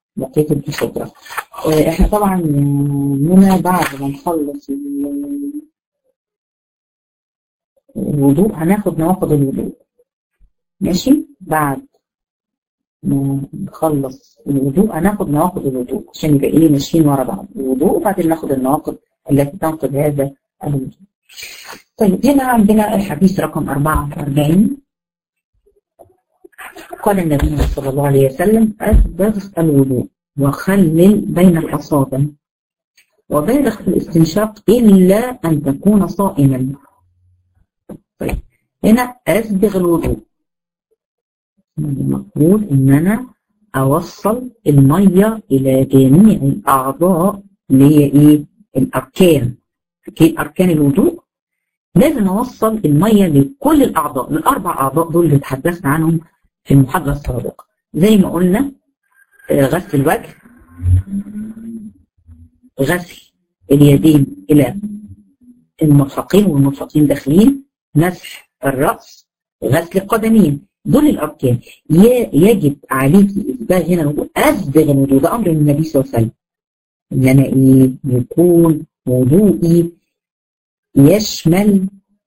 بقية الفطرة احنا طبعا هنا بعد ما نخلص الوضوء هناخد نواقض الوضوء ماشي بعد ما نخلص الوضوء هناخد نواقض الوضوء عشان يبقى ايه ماشيين ورا بعض الوضوء وبعدين ناخد النواقض التي تنقض هذا الوضوء طيب هنا عندنا الحديث رقم 44 قال النبي صلى الله عليه وسلم أسبغ الوضوء وخلل بين الأصابع وبالغ في الاستنشاق إلا أن تكون صائما طيب هنا أسبغ الوضوء المفروض إن أنا أوصل المية إلى جميع الأعضاء اللي هي إيه الأركان في أركان الوضوء لازم أوصل المية لكل الأعضاء الأربع أعضاء دول اللي تحدثنا عنهم في المحاضرة السابقة زي ما قلنا غسل الوجه غسل اليدين إلى المرفقين والمرفقين داخلين مسح الرأس غسل القدمين دول الأركان يجب عليك إثبات هنا الوضوء أسبغ الوضوء ده أمر من النبي صلى الله عليه وسلم إن أنا إيه يكون وضوئي يشمل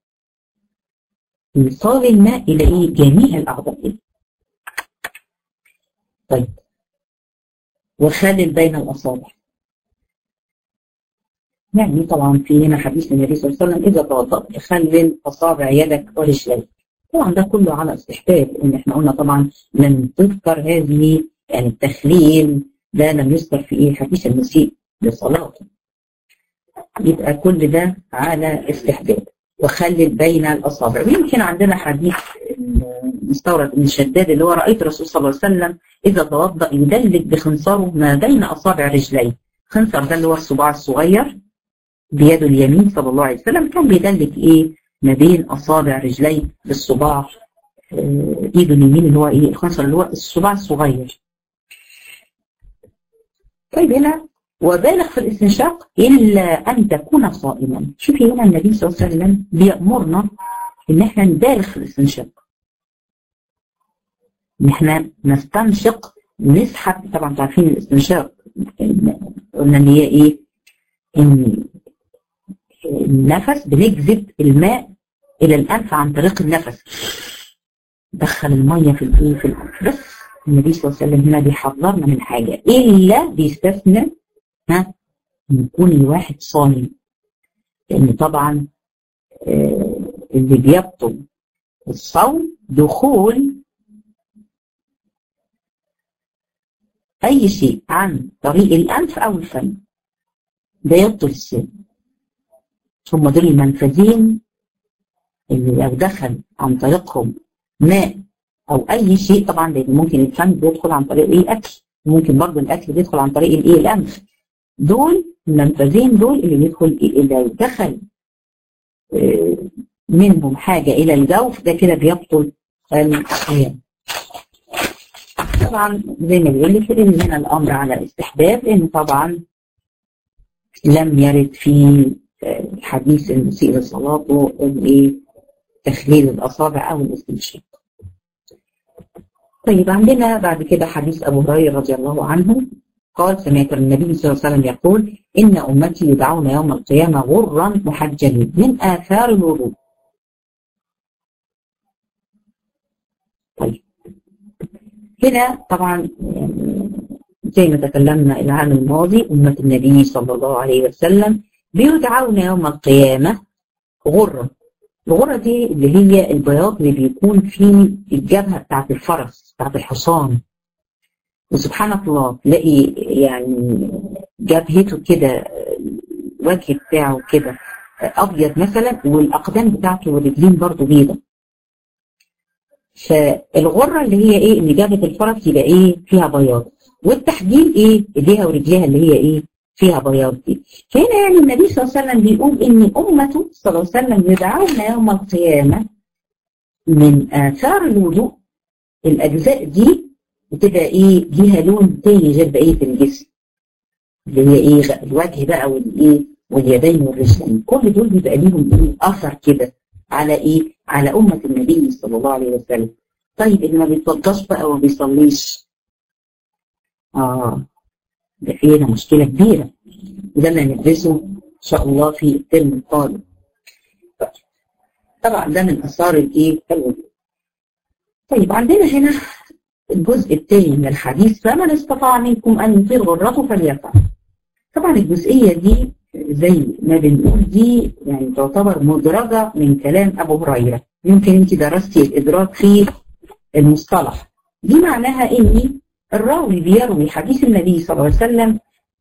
إيصال الماء إلى إيه جميع الأعضاء طيب وخلل بين الأصابع يعني طبعا في هنا حديث النبي صلى الله عليه وسلم إذا توضأت خلل أصابع يدك ورجليك طبعا ده كله على استحباب لأن احنا قلنا طبعا لم تذكر هذه يعني التخليل ده لم يذكر في إيه حديث المسيء لصلاته يبقى كل ده على استحباب وخلل بين الأصابع ويمكن عندنا حديث مستورد من شداد اللي هو رأيت الرسول صلى الله عليه وسلم إذا توضأ يدلك بخنصره ما بين أصابع رجليه خنصر ده اللي هو الصباع الصغير بيده اليمين صلى الله عليه وسلم كان بيدلك إيه ما بين أصابع رجليه بالصباع إيده اليمين اللي هو إيه الخنصر اللي هو الصباع الصغير طيب هنا وبالغ في الاستنشاق إلا أن تكون صائما شوفي هنا النبي صلى الله عليه وسلم بيأمرنا إن احنا نبالغ في الاستنشاق إن احنا نستنشق نسحب طبعا عارفين الاستنشاق قلنا إن هي إيه إن النفس بنجذب الماء إلى الأنف عن طريق النفس دخل المية في الإيه في الأنف بس النبي صلى الله عليه وسلم هنا بيحذرنا من حاجة إلا بيستثنى ها يكون الواحد صايم لأن طبعا آه اللي بيبطل الصوم دخول أي شيء عن طريق الأنف أو الفم ده يبطل الصوم هم دول المنفذين اللي لو دخل عن طريقهم ماء أو أي شيء طبعا لأن ممكن الفم بيدخل عن طريق إيه الأكل ممكن برضه الأكل بيدخل عن طريق الإيه الأنف دول المنفذين دول اللي بيدخل اللي دخل منهم حاجة إلى الجوف ده كده بيبطل الصيام طبعا زي ما بيقول لك إن هنا الأمر على استحباب لأن طبعا لم يرد في الحديث المسيء لصلاته الايه تخليل الأصابع أو الاستنشاق طيب عندنا بعد كده حديث أبو هريرة رضي الله عنه قال سمعت النبي صلى الله عليه وسلم يقول إن أمتي يدعون يوم القيامة غرا محجلين من آثار الوضوء طيب هنا طبعا زي ما تكلمنا العام الماضي أمة النبي صلى الله عليه وسلم بيدعون يوم القيامة غرة الغرة دي اللي هي البياض اللي بيكون في الجبهة بتاعت الفرس بتاعت الحصان وسبحان الله تلاقي يعني جبهته كده الوجه بتاعه كده ابيض مثلا والاقدام بتاعته والرجلين برضه بيضة فالغره اللي هي ايه اللي جبهه الفرس يبقى ايه فيها بياض والتحجيل ايه ايديها ورجليها اللي هي ايه فيها بياض دي فهنا يعني النبي صلى الله عليه وسلم بيقول ان امته صلى الله عليه وسلم يدعون يوم القيامه من اثار الوضوء الاجزاء دي بتبقى ايه ليها لون تاني غير بقيه الجسم اللي هي ايه الوجه بقى والايه واليدين والرجلين كل دول بيبقى ليهم ايه اثر كده على ايه على امه النبي صلى الله عليه وسلم طيب اللي ما بيتوضاش بقى وما بيصليش اه ده في هنا مشكله كبيره وده اللي هندرسه ان شاء الله في الترم القادم طبعا ده من اثار الايه الوضوء طيب عندنا هنا الجزء الثاني من الحديث فمن استطاع منكم ان يطيل غرته فليفعل طبعا الجزئيه دي زي ما بنقول دي يعني تعتبر مدرجه من كلام ابو هريره يمكن انت درستي الادراك في المصطلح دي معناها ان الراوي بيروي حديث النبي صلى الله عليه وسلم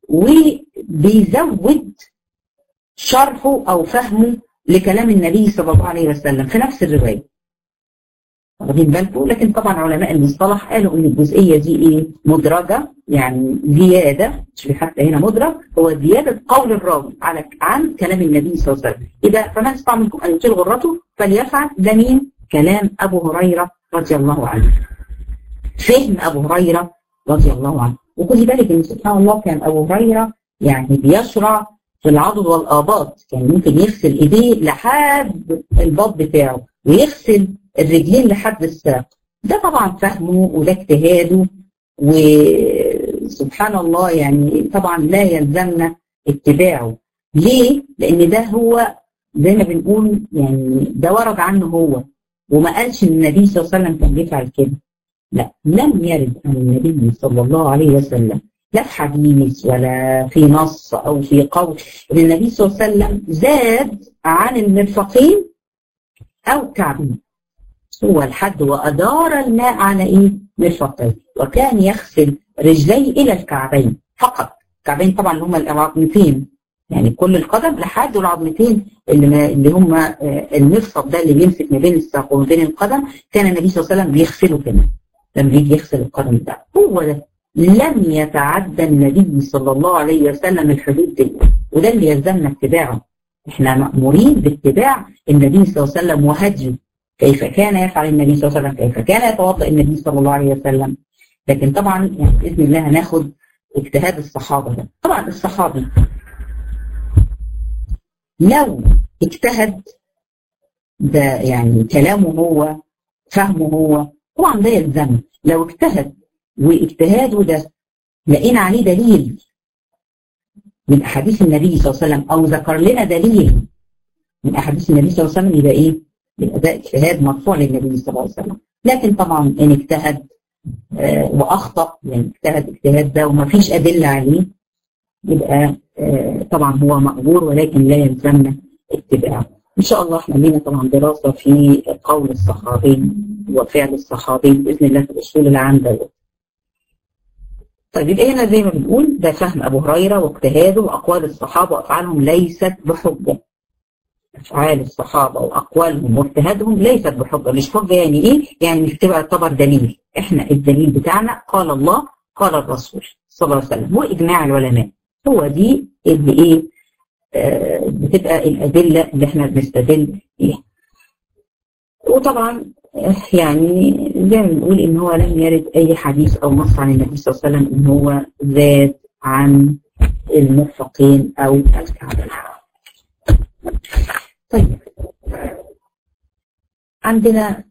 وبيزود شرحه او فهمه لكلام النبي صلى الله عليه وسلم في نفس الروايه واخدين بالكم لكن طبعا علماء المصطلح قالوا ان الجزئيه دي ايه مدرجه يعني زياده مش حتى هنا مدرج هو زياده قول الراوي على عن كلام النبي صلى الله عليه وسلم اذا فمن استطاع منكم ان يطيل غرته فليفعل ده مين كلام ابو هريره رضي الله عنه فهم ابو هريره رضي الله عنه وخدي بالك ان سبحان الله كان ابو هريره يعني بيشرع في العضد والاباط كان يعني ممكن يغسل ايديه لحد الباط بتاعه ويغسل الرجلين لحد الساق ده طبعا فهمه وده اجتهاده وسبحان الله يعني طبعا لا يلزمنا اتباعه ليه؟ لان ده هو زي ما بنقول يعني ده ورد عنه هو وما قالش ان النبي صلى الله عليه وسلم كان بيفعل كده لا لم يرد عن النبي صلى الله عليه وسلم لا في حديث ولا في نص او في قول ان النبي صلى الله عليه وسلم زاد عن المرفقين او الكعبين هو الحد وادار الماء على ايه؟ مرفقيه وكان يغسل رجليه الى الكعبين فقط الكعبين طبعا اللي هم العظمتين يعني كل القدم لحد العظمتين اللي ما اللي هم المرفق ده اللي بيمسك ما بين الساق وما بين القدم كان النبي صلى الله عليه وسلم بيغسله كده لما يجي يغسل القدم ده هو ده لم يتعدى النبي صلى الله عليه وسلم الحدود دي وده اللي يلزمنا اتباعه احنا مأمورين باتباع النبي صلى الله عليه وسلم وهديه كيف كان يفعل النبي صلى الله عليه وسلم كيف كان يتوضا النبي صلى الله عليه وسلم لكن طبعا يعني باذن الله هناخد اجتهاد الصحابه ده طبعا الصحابي لو اجتهد ده يعني كلامه هو فهمه هو طبعا ده يلزمه لو اجتهد واجتهاده ده لقينا عليه دليل من احاديث النبي صلى الله عليه وسلم او ذكر لنا دليل من احاديث النبي صلى الله عليه وسلم يبقى ايه؟ يبقى ده اجتهاد مرفوع للنبي صلى الله عليه وسلم لكن طبعا ان اجتهد آه واخطا يعني اجتهد اجتهاد ده وما فيش ادله عليه يبقى آه طبعا هو مأجور ولكن لا يلزمنا اتباعه ان شاء الله احنا لينا طبعا دراسه في قول الصحابي وفعل الصحابي باذن الله في الاصول العام ده طيب يبقى هنا زي ما بنقول ده فهم ابو هريره واجتهاده واقوال الصحابه وافعالهم ليست بحجه افعال الصحابه واقوالهم واجتهادهم ليست بحجه مش حجه يعني ايه؟ يعني مش بتبقى تعتبر دليل احنا الدليل بتاعنا قال الله قال الرسول صلى الله عليه وسلم واجماع العلماء هو دي اللي ايه آه بتبقى الادله اللي احنا بنستدل بيها وطبعا يعني زي ما بنقول ان هو لم يرد اي حديث او نص عن النبي صلى الله عليه وسلم ان هو زاد عن المرفقين او الكعبين. طيب عندنا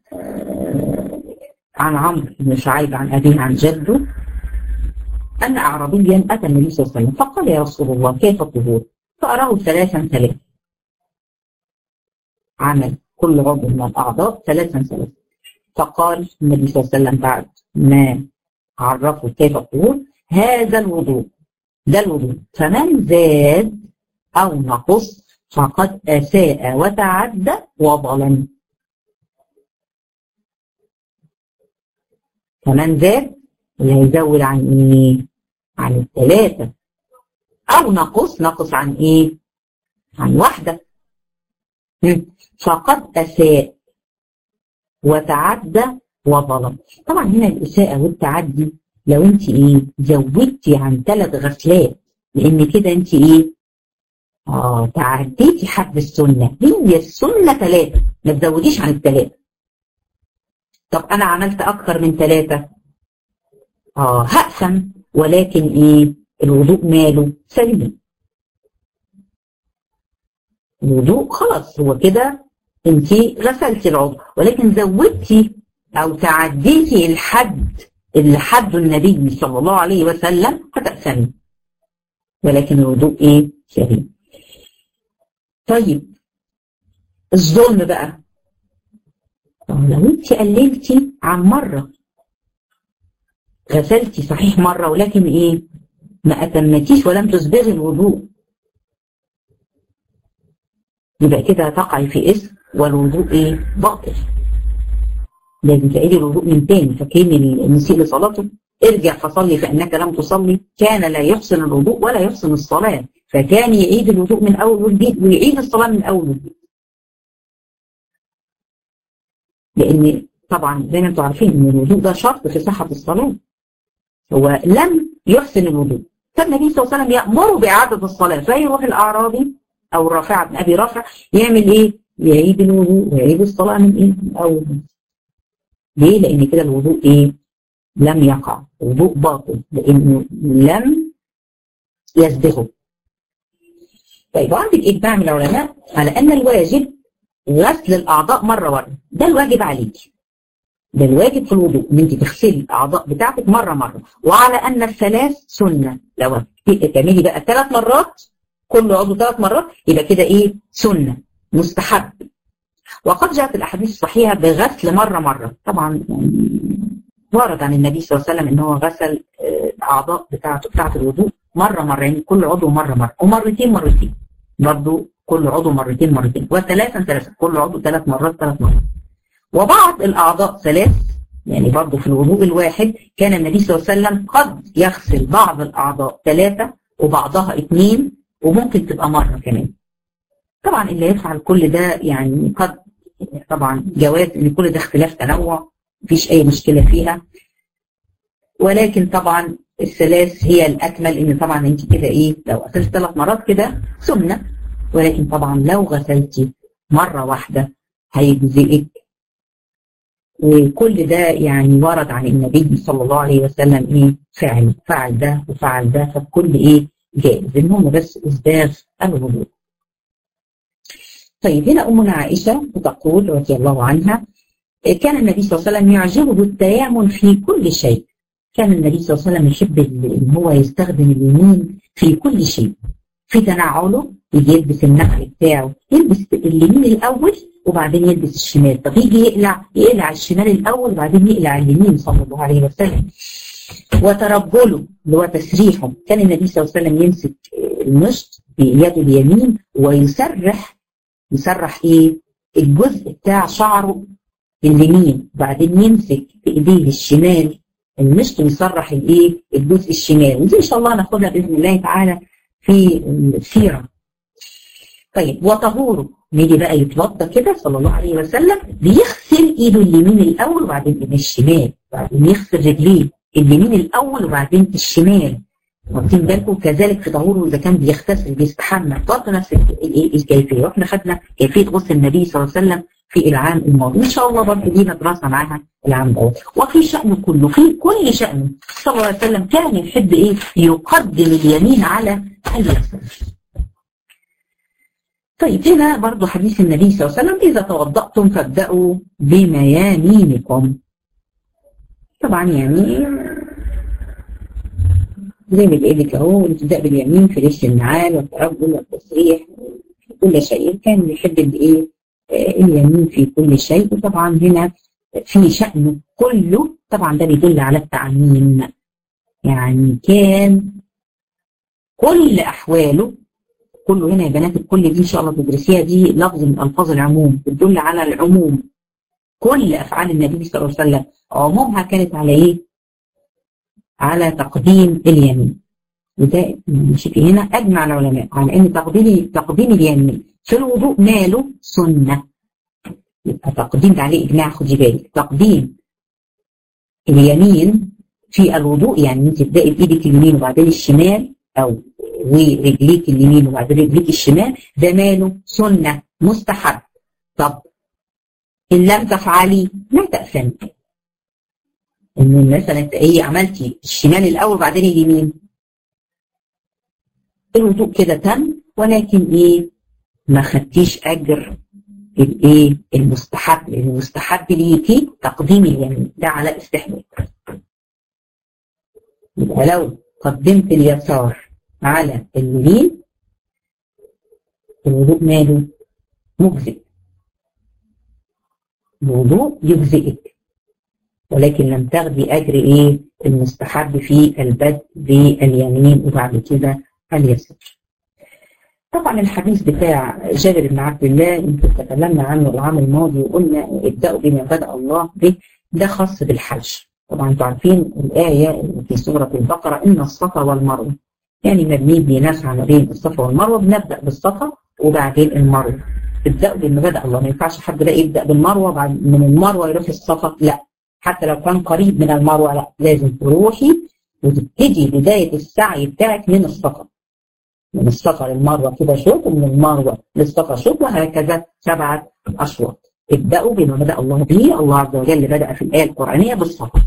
عن عمرو بن شعيب عن ابيه عن جده ان اعرابيا اتى النبي صلى الله عليه وسلم فقال يا رسول الله كيف الطهور؟ فاراه ثلاثا ثلاثا عمل كل عضو من الأعضاء ثلاثا ثلاثا فقال النبي صلى الله عليه وسلم بعد ما عرفوا كيف الطهور هذا الوضوء ده الوضوء فمن زاد أو نقص فقد أساء وتعدى وظلم فمن زاد اللي هيزود عن ايه؟ عن الثلاثة أو نقص نقص عن ايه؟ عن واحدة فقد أساء وتعدى وظلم طبعا هنا الإساءة والتعدي لو انت ايه زودتي عن ثلاث غسلات لان كده انت ايه اه تعديتي حد السنة هي السنة ثلاثة ما تزوديش عن الثلاثة طب انا عملت اكتر من ثلاثة اه هقسم ولكن ايه الوضوء ماله سليم الوضوء خلاص هو كده انت غسلتي العضو ولكن زودتي او تعديتي الحد اللي حده النبي صلى الله عليه وسلم هتقسمي ولكن الوضوء ايه سليم طيب الظلم بقى لو انت قللتي عن مرة غسلتي صحيح مرة ولكن ايه ما اتمتيش ولم تصبغي الوضوء يبقى كده تقعي في اسم والوضوء ايه باطل لازم تعيدي الوضوء من تاني فاكرين المسيء لصلاته ارجع فصلي فانك لم تصلي كان لا يحسن الوضوء ولا يحسن الصلاه فكان يعيد الوضوء من اول وجديد ويعيد الصلاه من اول وجديد لان طبعا زي ما انتم عارفين ان الوضوء ده شرط في صحه الصلاه هو لم يحسن الوضوء فالنبي صلى الله عليه وسلم يامره باعاده الصلاه فيروح الاعرابي او الرافع بن ابي رافع يعمل ايه؟ يعيد الوضوء ويعيد الصلاه من ايه؟ من اول ليه؟ لان كده الوضوء ايه؟ لم يقع وضوء باطل لانه لم يسبغه طيب وعندك اجماع من العلماء على ان الواجب غسل الاعضاء مره مره ده الواجب عليك ده الواجب في الوضوء ان انت تغسلي الاعضاء بتاعتك مره مره وعلى ان الثلاث سنه لو تعملي بقى ثلاث مرات كل عضو ثلاث مرات يبقى كده ايه سنه مستحب وقد جاءت الاحاديث الصحيحه بغسل مره مره طبعا ورد عن النبي صلى الله عليه وسلم ان هو غسل الاعضاء بتاعته بتاعه الوضوء مره مره يعني كل عضو مره مره ومرتين مرتين برضه كل عضو مرتين مرتين وثلاثا ثلاثا كل عضو ثلاث مرات ثلاث مرات وبعض الاعضاء ثلاث يعني برضه في الوضوء الواحد كان النبي صلى الله عليه وسلم قد يغسل بعض الاعضاء ثلاثه وبعضها اثنين وممكن تبقى مره كمان طبعا اللي يفعل كل ده يعني قد طبعا جواز ان كل ده اختلاف تنوع مفيش اي مشكله فيها ولكن طبعا الثلاث هي الاكمل ان طبعا انت كده ايه لو غسلت ثلاث مرات كده سنه ولكن طبعا لو غسلتي مره واحده هيجزئك وكل ده يعني ورد عن النبي صلى الله عليه وسلم ايه فعل فعل ده وفعل ده فكل ايه جائز المهم بس اسباغ الوضوء طيب هنا امنا عائشه تقول رضي الله عنها كان النبي صلى الله عليه وسلم يعجبه التيامن في كل شيء كان النبي صلى الله عليه وسلم يحب ان هو يستخدم اليمين في كل شيء في تنعله يجي يلبس النخل بتاعه يلبس اليمين الاول وبعدين يلبس الشمال طب يجي يقلع يقلع الشمال الاول وبعدين يقلع اليمين صلى الله عليه وسلم وترجله اللي هو تسريحه كان النبي صلى الله عليه وسلم يمسك المشط بيده اليمين ويسرح يسرح ايه الجزء بتاع شعره اليمين وبعدين يمسك بايديه الشمال المشط ويسرح الايه الجزء الشمال ودي ان شاء الله هناخدها باذن الله تعالى في السيره طيب وطهوره نيجي بقى يتوضا كده صلى الله عليه وسلم بيغسل ايده اليمين الاول وبعدين ايده الشمال وبعدين يغسل رجليه اليمين الاول وبعدين الشمال واخدين بالكم كذلك في طهوره اذا كان بيغتسل بيستحمى برضه نفس الكيفيه واحنا خدنا كيفيه غسل النبي صلى الله عليه وسلم في العام الماضي ان شاء الله برضه دي دراسه معاها العام دوت وفي شأنه كله في كل شأنه صلى الله عليه وسلم كان يحب ايه يقدم اليمين على اليسار طيب هنا برضه حديث النبي صلى الله عليه وسلم اذا توضأتم فابدأوا بميامينكم طبعا يعني زي ما بيقول لك اهو الابتداء باليمين في ريش النعال والترجل والتسريح في كل شيء كان يحب الايه اليمين في كل شيء وطبعا هنا في شأنه كله طبعا ده بيدل على التعميم يعني كان كل أحواله كله هنا يا بنات الكل دي إن شاء الله تدرسيها دي لفظ من ألفاظ العموم بتدل على العموم كل أفعال النبي صلى الله عليه وسلم عمومها كانت على إيه؟ على تقديم اليمين وده شوفي هنا أجمع العلماء على أن تقديم تقديم اليمين في الوضوء ماله سنة يبقى تقديم ده عليه إجماع خدي بالك تقديم اليمين في الوضوء يعني انت تبدأي بإيدك اليمين وبعدين الشمال أو ورجليك اليمين وبعدين رجليك الشمال ده ماله سنة مستحب طب إن لم تفعلي لا تأثمي إن مثلا انت إيه عملتي الشمال الأول وبعدين اليمين الوضوء كده تم ولكن إيه ما خدتيش أجر الايه المستحب المستحب ليكي تقديم اليمين ده على استحباب يبقى لو قدمت اليسار على اليمين الوضوء ماله مجزئ الوضوء يجزئك ولكن لم تاخدي اجر ايه المستحب في البدء باليمين وبعد كده اليسار طبعا الحديث بتاع جابر بن عبد الله يمكن تكلمنا عنه العام الماضي وقلنا ابدأوا بما بدأ الله به ده خاص بالحج طبعا انتوا عارفين الآية في سورة البقرة إن الصفا والمروة يعني مبني بنسعى ما بين الصفا والمروة بنبدأ بالصفا وبعدين المروة ابدأوا بما بدأ الله ما ينفعش حد لا يبدأ بالمروة بعد من المروة يروح الصفا لا حتى لو كان قريب من المروة لا لازم تروحي وتبتدي بداية السعي بتاعك من الصفا من الصفا للمروة كده شوط ومن المروة للصفا شوط وهكذا سبعة أشواط ابدأوا بما بدأ الله به الله عز وجل بدأ في الآية القرآنية بالصفا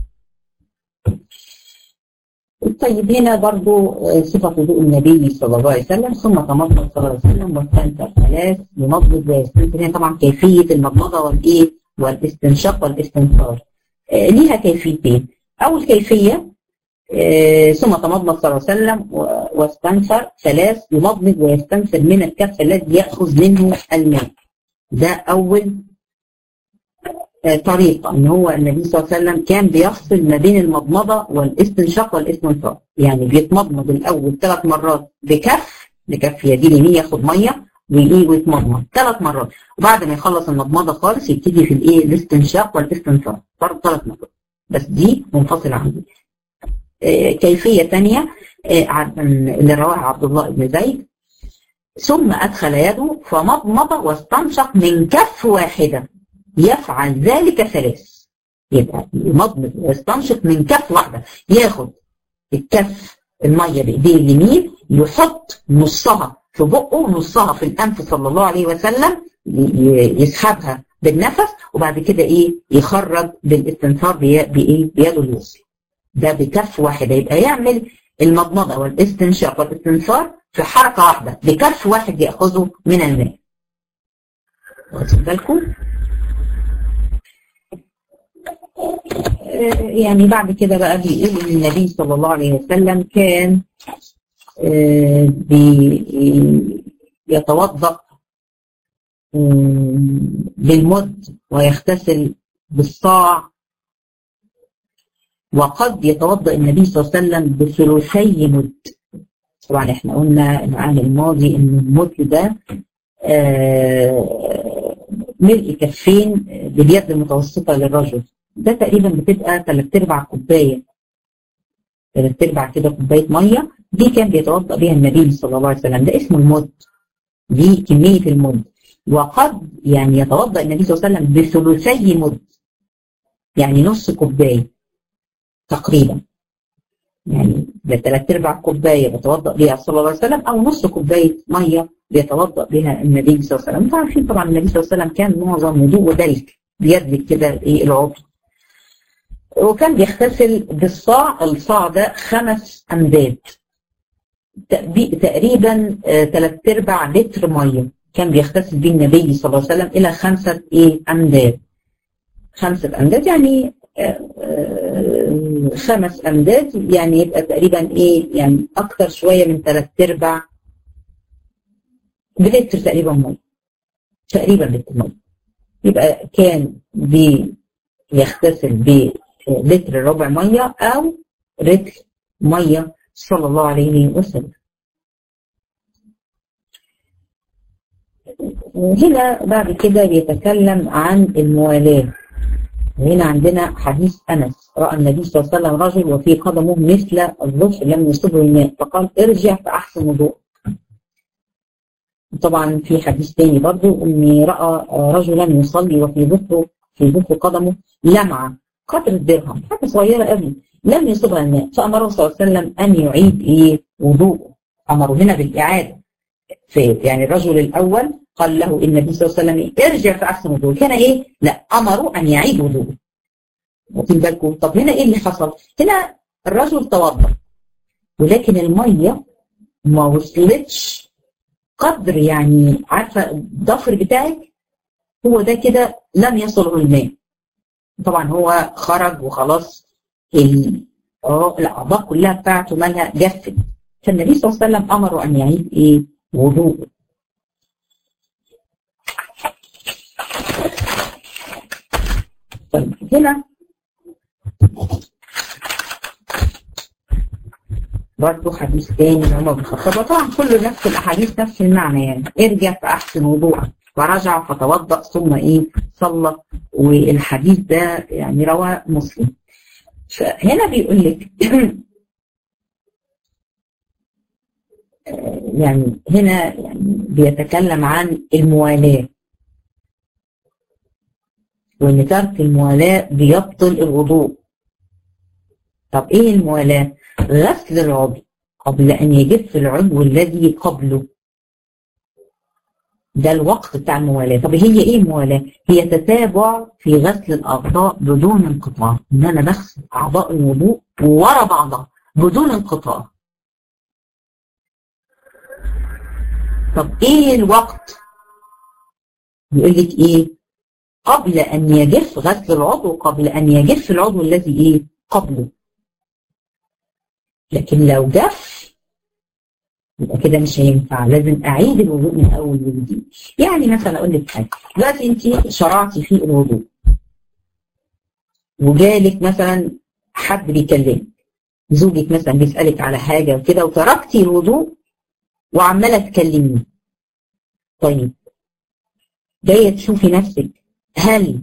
طيب هنا برضو صفة وضوء النبي صلى الله عليه وسلم ثم تمضمض صلى الله عليه وسلم واستنثر ثلاث يمضمض ويستنثر هنا طبعا كيفية المضمضة والإيه والاستنشاق والاستنثار آه ليها كيفيتين أول كيفية آه ثم تمضمض صلى الله عليه وسلم واستنثر ثلاث يمضمض ويستنثر من الكف الذي يأخذ منه الماء ده أول آه طريقة ان هو النبي صلى الله عليه وسلم كان بيفصل ما بين المضمضة والاستنشاق والاستنثار يعني بيتمضمض الاول ثلاث مرات بكف بكف يديه اليمين ياخد ميه وايه ويتمضمض ثلاث مرات وبعد ما يخلص المضمضة خالص يبتدي في الايه الاستنشاق والاستنثار برضه ثلاث مرات بس دي منفصلة عن دي آه كيفية ثانية آه اللي رواها عبد الله بن زيد ثم أدخل يده فمضمض واستنشق من كف واحدة يفعل ذلك ثلاث يبقى يمضمض ويستنشق من كف واحدة ياخد الكف المية بإيديه اليمين يحط نصها في بقه ونصها في الأنف صلى الله عليه وسلم يسحبها بالنفس وبعد كده إيه يخرج بالاستنثار بإيه بيده اليسرى ده بكف واحدة يبقى يعمل المضمضة والاستنشاق والاستنثار في حركة واحدة بكف واحد يأخذه من الماء واخد بالكم يعني بعد كده بقى بيقول ان النبي صلى الله عليه وسلم كان بيتوضا بالمد ويغتسل بالصاع وقد يتوضا النبي صلى الله عليه وسلم بثلثي مد طبعا احنا قلنا العام الماضي ان المد ده ملء كفين باليد المتوسطه للرجل ده تقريبا بتبقى ثلاث ارباع كوبايه ثلاث ارباع كده كوبايه ميه دي كان بيتوضا بها النبي صلى الله عليه وسلم ده اسمه المد دي كميه المد وقد يعني يتوضا النبي صلى الله عليه وسلم بثلثي مد يعني نص كوبايه تقريبا يعني ده ثلاث ارباع كوبايه بيتوضا بها صلى الله عليه وسلم او نص كوبايه ميه بيتوضا بها النبي صلى الله عليه وسلم عارفين طبعا النبي صلى الله عليه وسلم كان معظم وضوءه دلك بيدلك كده ايه العضو وكان بيغتسل بالصاع الصاع ده خمس امداد تقريبا ثلاث ارباع لتر ميه كان بيغتسل بيه النبي صلى الله عليه وسلم الى خمسه ايه امداد خمسه امداد يعني خمس امداد يعني يبقى تقريبا ايه يعني اكتر شويه من ثلاث ارباع بلتر تقريبا ميه تقريبا لتر ميه يبقى كان بيغتسل بلتر ربع ميه او لتر ميه صلى الله عليه وسلم هنا بعد كده بيتكلم عن الموالاه هنا عندنا حديث انس راى النبي صلى الله عليه وسلم رجل وفي قدمه مثل الظفر لم يصبه الماء فقال ارجع فاحسن وضوء طبعا في حديث تاني برضو اني راى رجلا يصلي وفي ظفره في ظفر قدمه لمعه قدر الدرهم حاجه صغيره قوي لم يصبها الماء فامره صلى الله عليه وسلم ان يعيد ايه وضوءه امره هنا بالاعاده في يعني الرجل الاول قال له النبي صلى الله عليه وسلم إيه؟ ارجع فاحسن وضوء كان ايه لا امره ان يعيد وضوءه واخدين بالكم طب هنا ايه اللي حصل هنا الرجل توضا ولكن الميه ما وصلتش قدر يعني عارفه الضفر بتاعك هو ده كده لم يصله الماء طبعا هو خرج وخلاص اه الاعضاء كلها بتاعته مالها جفت فالنبي صلى الله عليه وسلم امره ان يعيد ايه وضوءه طيب هنا برضه حديث تاني لعمر بن الخطاب طبعا كله نفس الاحاديث نفس المعنى يعني ارجع فاحسن وضوءك ورجع فتوضا ثم ايه صلى والحديث ده يعني رواه مسلم فهنا بيقول لك يعني هنا يعني بيتكلم عن الموالاه وان ترك الموالاه بيبطل الوضوء طب ايه الموالاه؟ غسل العضو قبل أن يجف العضو الذي قبله ده الوقت بتاع الموالاة طب هي ايه الموالاة هي تتابع في غسل الأعضاء بدون انقطاع ان انا بغسل أعضاء الوضوء ورا بعضها بدون انقطاع طب ايه الوقت بيقول لك ايه قبل ان يجف غسل العضو قبل ان يجف العضو الذي ايه قبله لكن لو جف يبقى كده مش هينفع لازم اعيد الوضوء من اول وجديد يعني مثلا اقول لك حاجه دلوقتي انت شرعتي في الوضوء وجالك مثلا حد بيكلمك زوجك مثلا بيسالك على حاجه وكده وتركتي الوضوء وعماله تكلميه طيب جايه تشوفي نفسك هل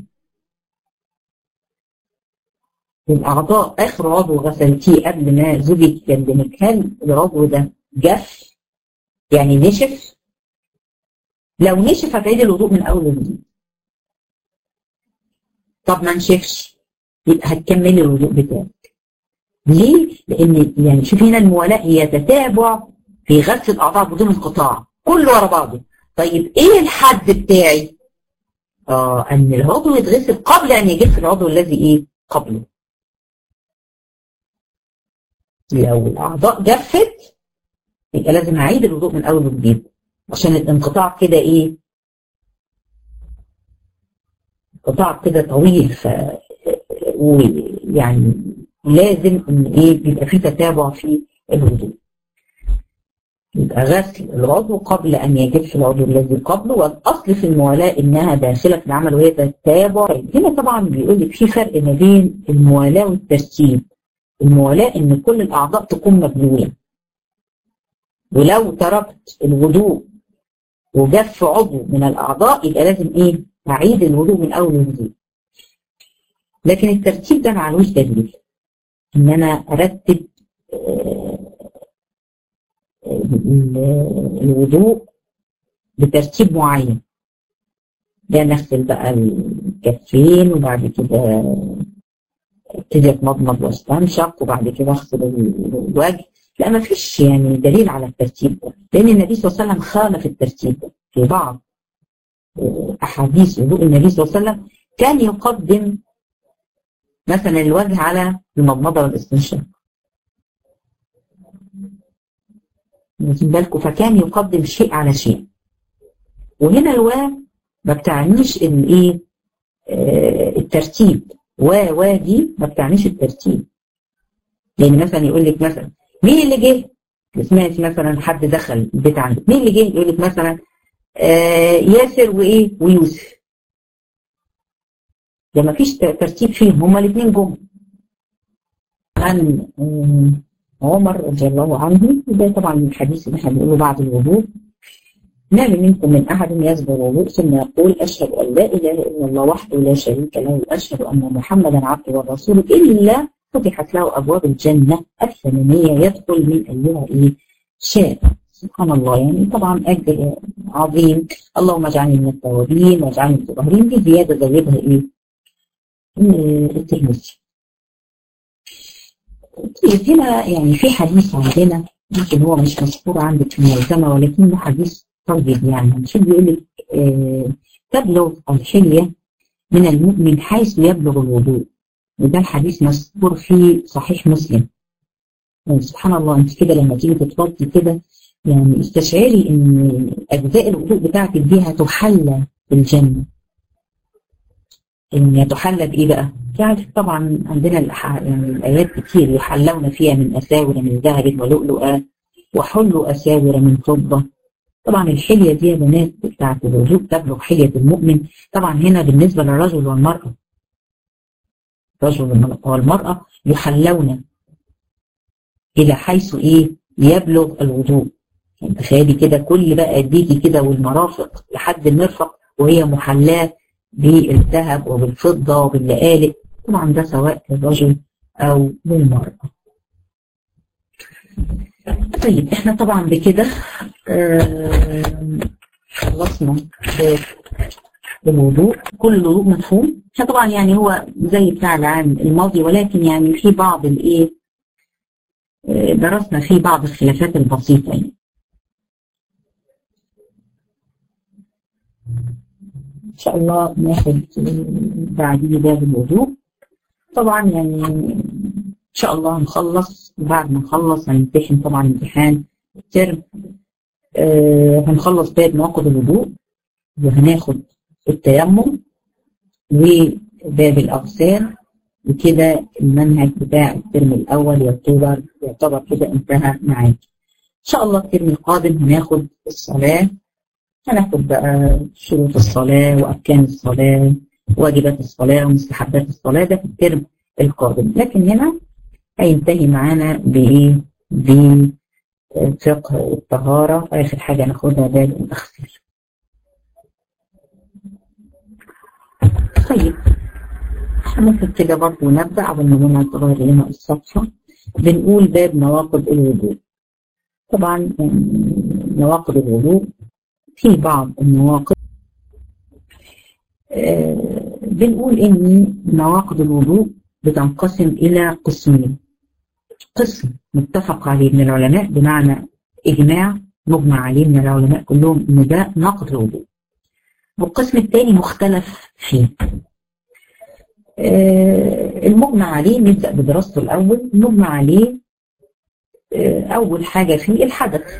الأعضاء آخر عضو غسلتيه قبل ما زوجك يكلمك هل العضو ده جف؟ يعني نشف؟ لو نشف هتعيد الوضوء من أول وجديد. طب ما نشفش يبقى هتكملي الوضوء بتاعك. ليه؟ لأن يعني شوفي هنا الموالاة هي تتابع في غسل الأعضاء بدون انقطاع، كله ورا بعضه. طيب إيه الحد بتاعي؟ آه أن العضو يتغسل قبل أن يجف العضو الذي إيه؟ قبله. لو الأعضاء جفت يبقى لازم أعيد الوضوء من أول وجديد عشان الانقطاع كده إيه انقطاع كده طويل ف ويعني لازم إن إيه بيبقى في تتابع في الوضوء يبقى غسل العضو قبل أن يجف العضو الذي قبله والأصل في الموالاة إنها داخلة في العمل وهي تتابع هنا طبعا بيقول لك في فرق ما بين الموالاة والترتيب الموالاة إن كل الأعضاء تكون مبلولة ولو تركت الوضوء وجف عضو من الأعضاء يبقى لازم إيه أعيد الوضوء من أول وجديد لكن الترتيب ده معلوش دليل إن أنا أرتب الوضوء بترتيب معين يعني أغسل بقى الكفين وبعد كده ابتدي اتمضمض واستنشق وبعد كده اغسل الوجه لا ما فيش يعني دليل على الترتيب ده لان النبي صلى الله عليه وسلم خالف الترتيب ده في بعض احاديث وضوء النبي صلى الله عليه وسلم كان يقدم مثلا الوجه على المضمضه والاستنشاق واخدين بالكم فكان يقدم شيء على شيء وهنا الواو ما بتعنيش الايه الترتيب و و دي ما بتعنيش الترتيب يعني مثلا يقول لك مثلا مين اللي جه سمعت مثلا حد دخل البيت عندك مين اللي جه يقول لك مثلا آه ياسر وايه ويوسف ده ما فيش ترتيب فيهم هما الاثنين جم عن عمر رضي الله عنه وده طبعا الحديث اللي احنا بنقوله بعد الوضوء ما منكم من أحد يصبر الوضوء ثم يقول أشهد أن لا إله إلا الله وحده لا شريك له وأشهد أن محمدا عبده ورسوله إلا فتحت له أبواب الجنة الثمانية يدخل من أيها إيه شاء سبحان الله يعني طبعا أجر عظيم اللهم اجعلني من التوابين واجعلني من المتطهرين دي زيادة زودها إيه الترمذي طيب هنا يعني في حديث عندنا يمكن هو مش مذكور عندك في الملزمة ولكنه حديث طيب يعني شو بيقول لك آه تبلغ الحلية من المؤمن حيث يبلغ الوضوء وده الحديث مذكور في صحيح مسلم يعني سبحان الله انت كده لما تيجي تتوضي كده يعني استشعري ان اجزاء الوضوء بتاعتك دي هتحلى بالجنه ان تحلى بايه بقى؟ تعرف طبعا عندنا يعني الايات كتير يحلون فيها من اساور من ذهب ولؤلؤا وحلوا أساور من فضة طبعا الحلية دي يا بنات بتاعت الوجوب تبلغ حلية المؤمن طبعا هنا بالنسبة للرجل والمرأة الرجل والمرأة يحلون إلى حيث إيه يبلغ الوضوء يعني تخيلي كده كل بقى اديكي كده والمرافق لحد المرفق وهي محلاة بالذهب وبالفضة وباللآلئ طبعا ده سواء للرجل أو للمرأة طيب احنا طبعا بكده آه خلصنا الوضوء كل الوضوء مفهوم احنا طبعا يعني هو زي بتاع العام الماضي ولكن يعني في بعض الايه درسنا فيه بعض الخلافات البسيطة يعني إن شاء الله ناخد بعديه باب الوضوء طبعا يعني إن شاء الله هنخلص بعد ما نخلص هنمتحن طبعا امتحان الترم آه هنخلص باب نواقض الوضوء وهناخد التيمم وباب الأغسال وكده المنهج بتاع الترم الأول يعتبر يعتبر كده انتهى معاك إن شاء الله الترم القادم هناخد الصلاة هناخد بقى شروط الصلاة وأركان الصلاة واجبات الصلاة ومستحبات الصلاة ده في الترم القادم لكن هنا هينتهي معانا بإيه؟ بفقه الطهارة آخر حاجة ناخدها باب الأغسال طيب ممكن كده برضه نبدأ قبل ما نقوم تغير لنا الصفحة بنقول باب نواقض الوضوء طبعا نواقض الوضوء في بعض النواقض آه بنقول ان نواقض الوضوء بتنقسم الى قسمين قسم متفق عليه من العلماء بمعنى اجماع مجمع عليه من العلماء كلهم ان ده نقض الوضوء والقسم الثاني مختلف فيه آه المجمع عليه نبدأ بدراسته الأول المجمع عليه آه أول حاجة فيه الحدث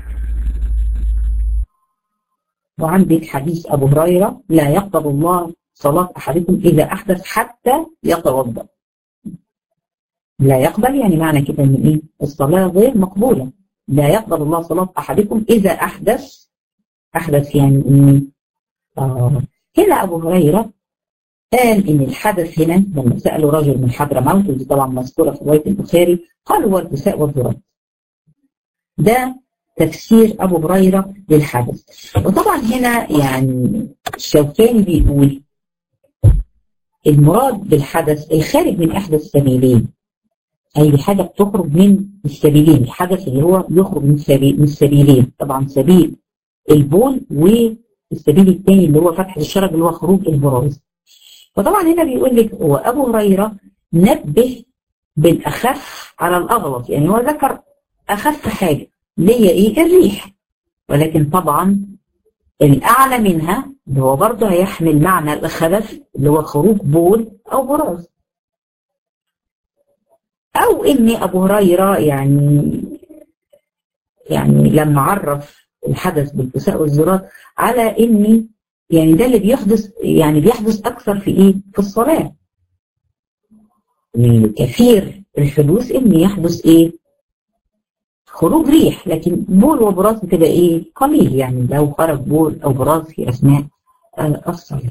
وعندك حديث أبو هريرة لا يقبل الله صلاة أحدكم إذا أحدث حتى يتوضأ لا يقبل يعني معنى كده إن إيه الصلاة غير مقبولة لا يقبل الله صلاة أحدكم إذا أحدث أحدث يعني إيه آه. هنا أبو هريرة قال إن الحدث هنا لما سألوا رجل من حضرموت ودي طبعا مذكورة في رواية البخاري قال هو الكساء والذرات ده تفسير أبو هريرة للحدث وطبعا هنا يعني الشوكاني بيقول المراد بالحدث الخارج من إحدى السبيلين أي حاجة بتخرج من السبيلين الحدث اللي هو يخرج من سبيل من السبيلين طبعا سبيل البول والسبيل الثاني اللي هو فتح الشرج اللي هو خروج البراز وطبعا هنا بيقول لك هو أبو هريرة نبه بالأخف على الأغلط يعني هو ذكر أخف حاجة اللي هي إيه الريح ولكن طبعا الأعلى منها اللي هو برضه هيحمل معنى الخبث اللي هو خروج بول أو براز أو إن أبو هريرة يعني يعني لما عرف الحدث بالكساء والزرات على إن يعني ده اللي بيحدث يعني بيحدث أكثر في إيه؟ في الصلاة. كثير الحدوث إن يحدث إيه؟ خروج ريح لكن بول وبراز بتبقى إيه؟ قليل يعني لو خرج بول أو براز في أثناء آه الصلاة.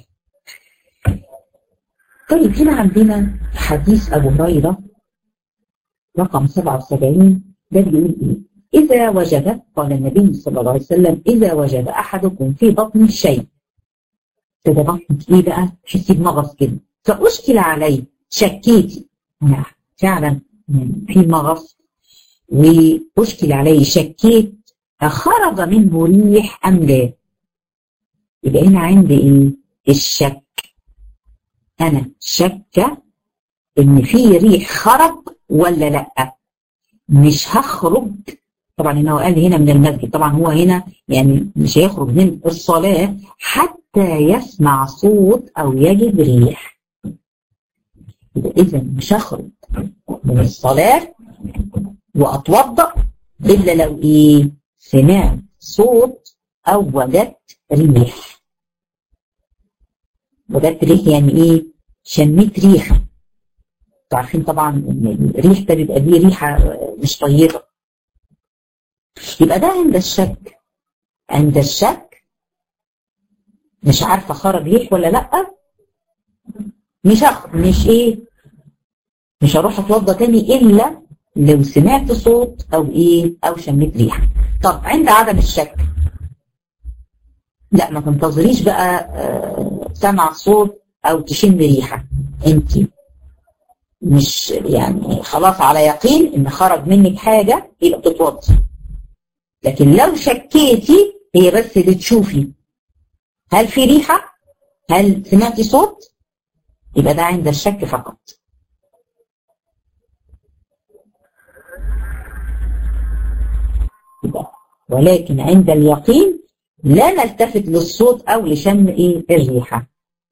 طيب هنا عندنا حديث أبو هريرة رقم 77 ده بيقول إيه؟ إذا وجد قال النبي صلى الله عليه وسلم إذا وجد أحدكم في بطن شيء كده بطنك ايه بقى تحسي بمغص كده فاشكل علي شكيتي انا فعلا في مغص واشكل علي شكيت خرج منه ريح ام لا يبقى هنا عندي ايه الشك انا شاكه ان في ريح خرج ولا لا مش هخرج طبعا هنا هو قال هنا من المسجد طبعا هو هنا يعني مش هيخرج من الصلاه حتى حتى يسمع صوت أو يجد ريح إذا مش هخرج من الصلاة وأتوضأ إلا لو إيه سمعت صوت أو وجدت ريح وجدت ريح يعني إيه شميت ريحة عارفين طبعا الريح ده بيبقى ليه ريحة مش طيبة يبقى ده عند الشك عند الشك مش عارفه خرج ريح ولا لا مش أخ... مش ايه مش هروح اتوضى تاني الا لو سمعت صوت او ايه او شميت ريحه طب عند عدم الشك لا ما تنتظريش بقى آه سمع صوت او تشم ريحه انت مش يعني خلاص على يقين ان خرج منك حاجه يبقى تتوضي لكن لو شكيتي هي بس بتشوفي هل في ريحه هل سمعتي صوت يبقى ده عند الشك فقط ولكن عند اليقين لا نلتفت للصوت او لشم ايه الريحه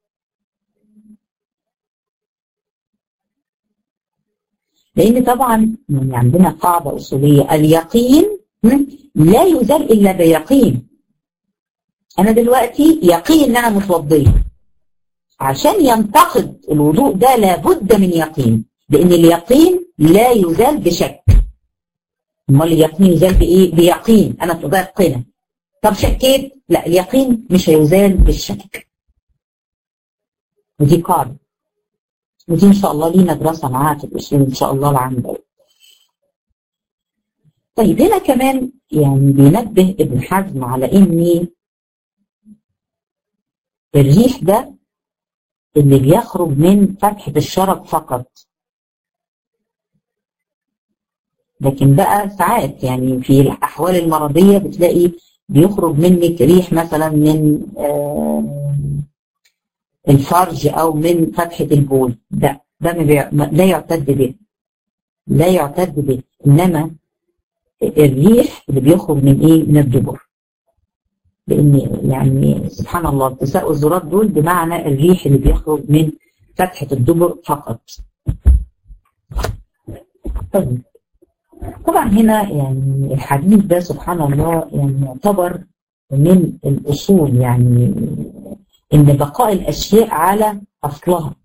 لان طبعا يعني عندنا قاعده اصوليه اليقين لا يزال الا بيقين انا دلوقتي يقين ان انا متوضيه عشان ينتقد الوضوء ده لابد من يقين لان اليقين لا يزال بشك امال اليقين يزال بايه بيقين انا متيقنه طب شكيت لا اليقين مش هيزال بالشك ودي قاعده ودي ان شاء الله لينا دراسه معاها في الاصول ان شاء الله العام ده طيب هنا كمان يعني بينبه ابن حزم على ان الريح ده اللي بيخرج من فتحة الشرج فقط لكن بقى ساعات يعني في الأحوال المرضية بتلاقي بيخرج منك ريح مثلا من الفرج أو من فتحة البول ده ده لا يعتد به لا يعتد به إنما الريح اللي بيخرج من إيه من الدبر لان يعني سبحان الله التساؤل الزرار دول بمعنى الريح اللي بيخرج من فتحه الدبر فقط. طيب طبعا هنا يعني الحديث ده سبحان الله يعني يعتبر من الاصول يعني ان بقاء الاشياء على اصلها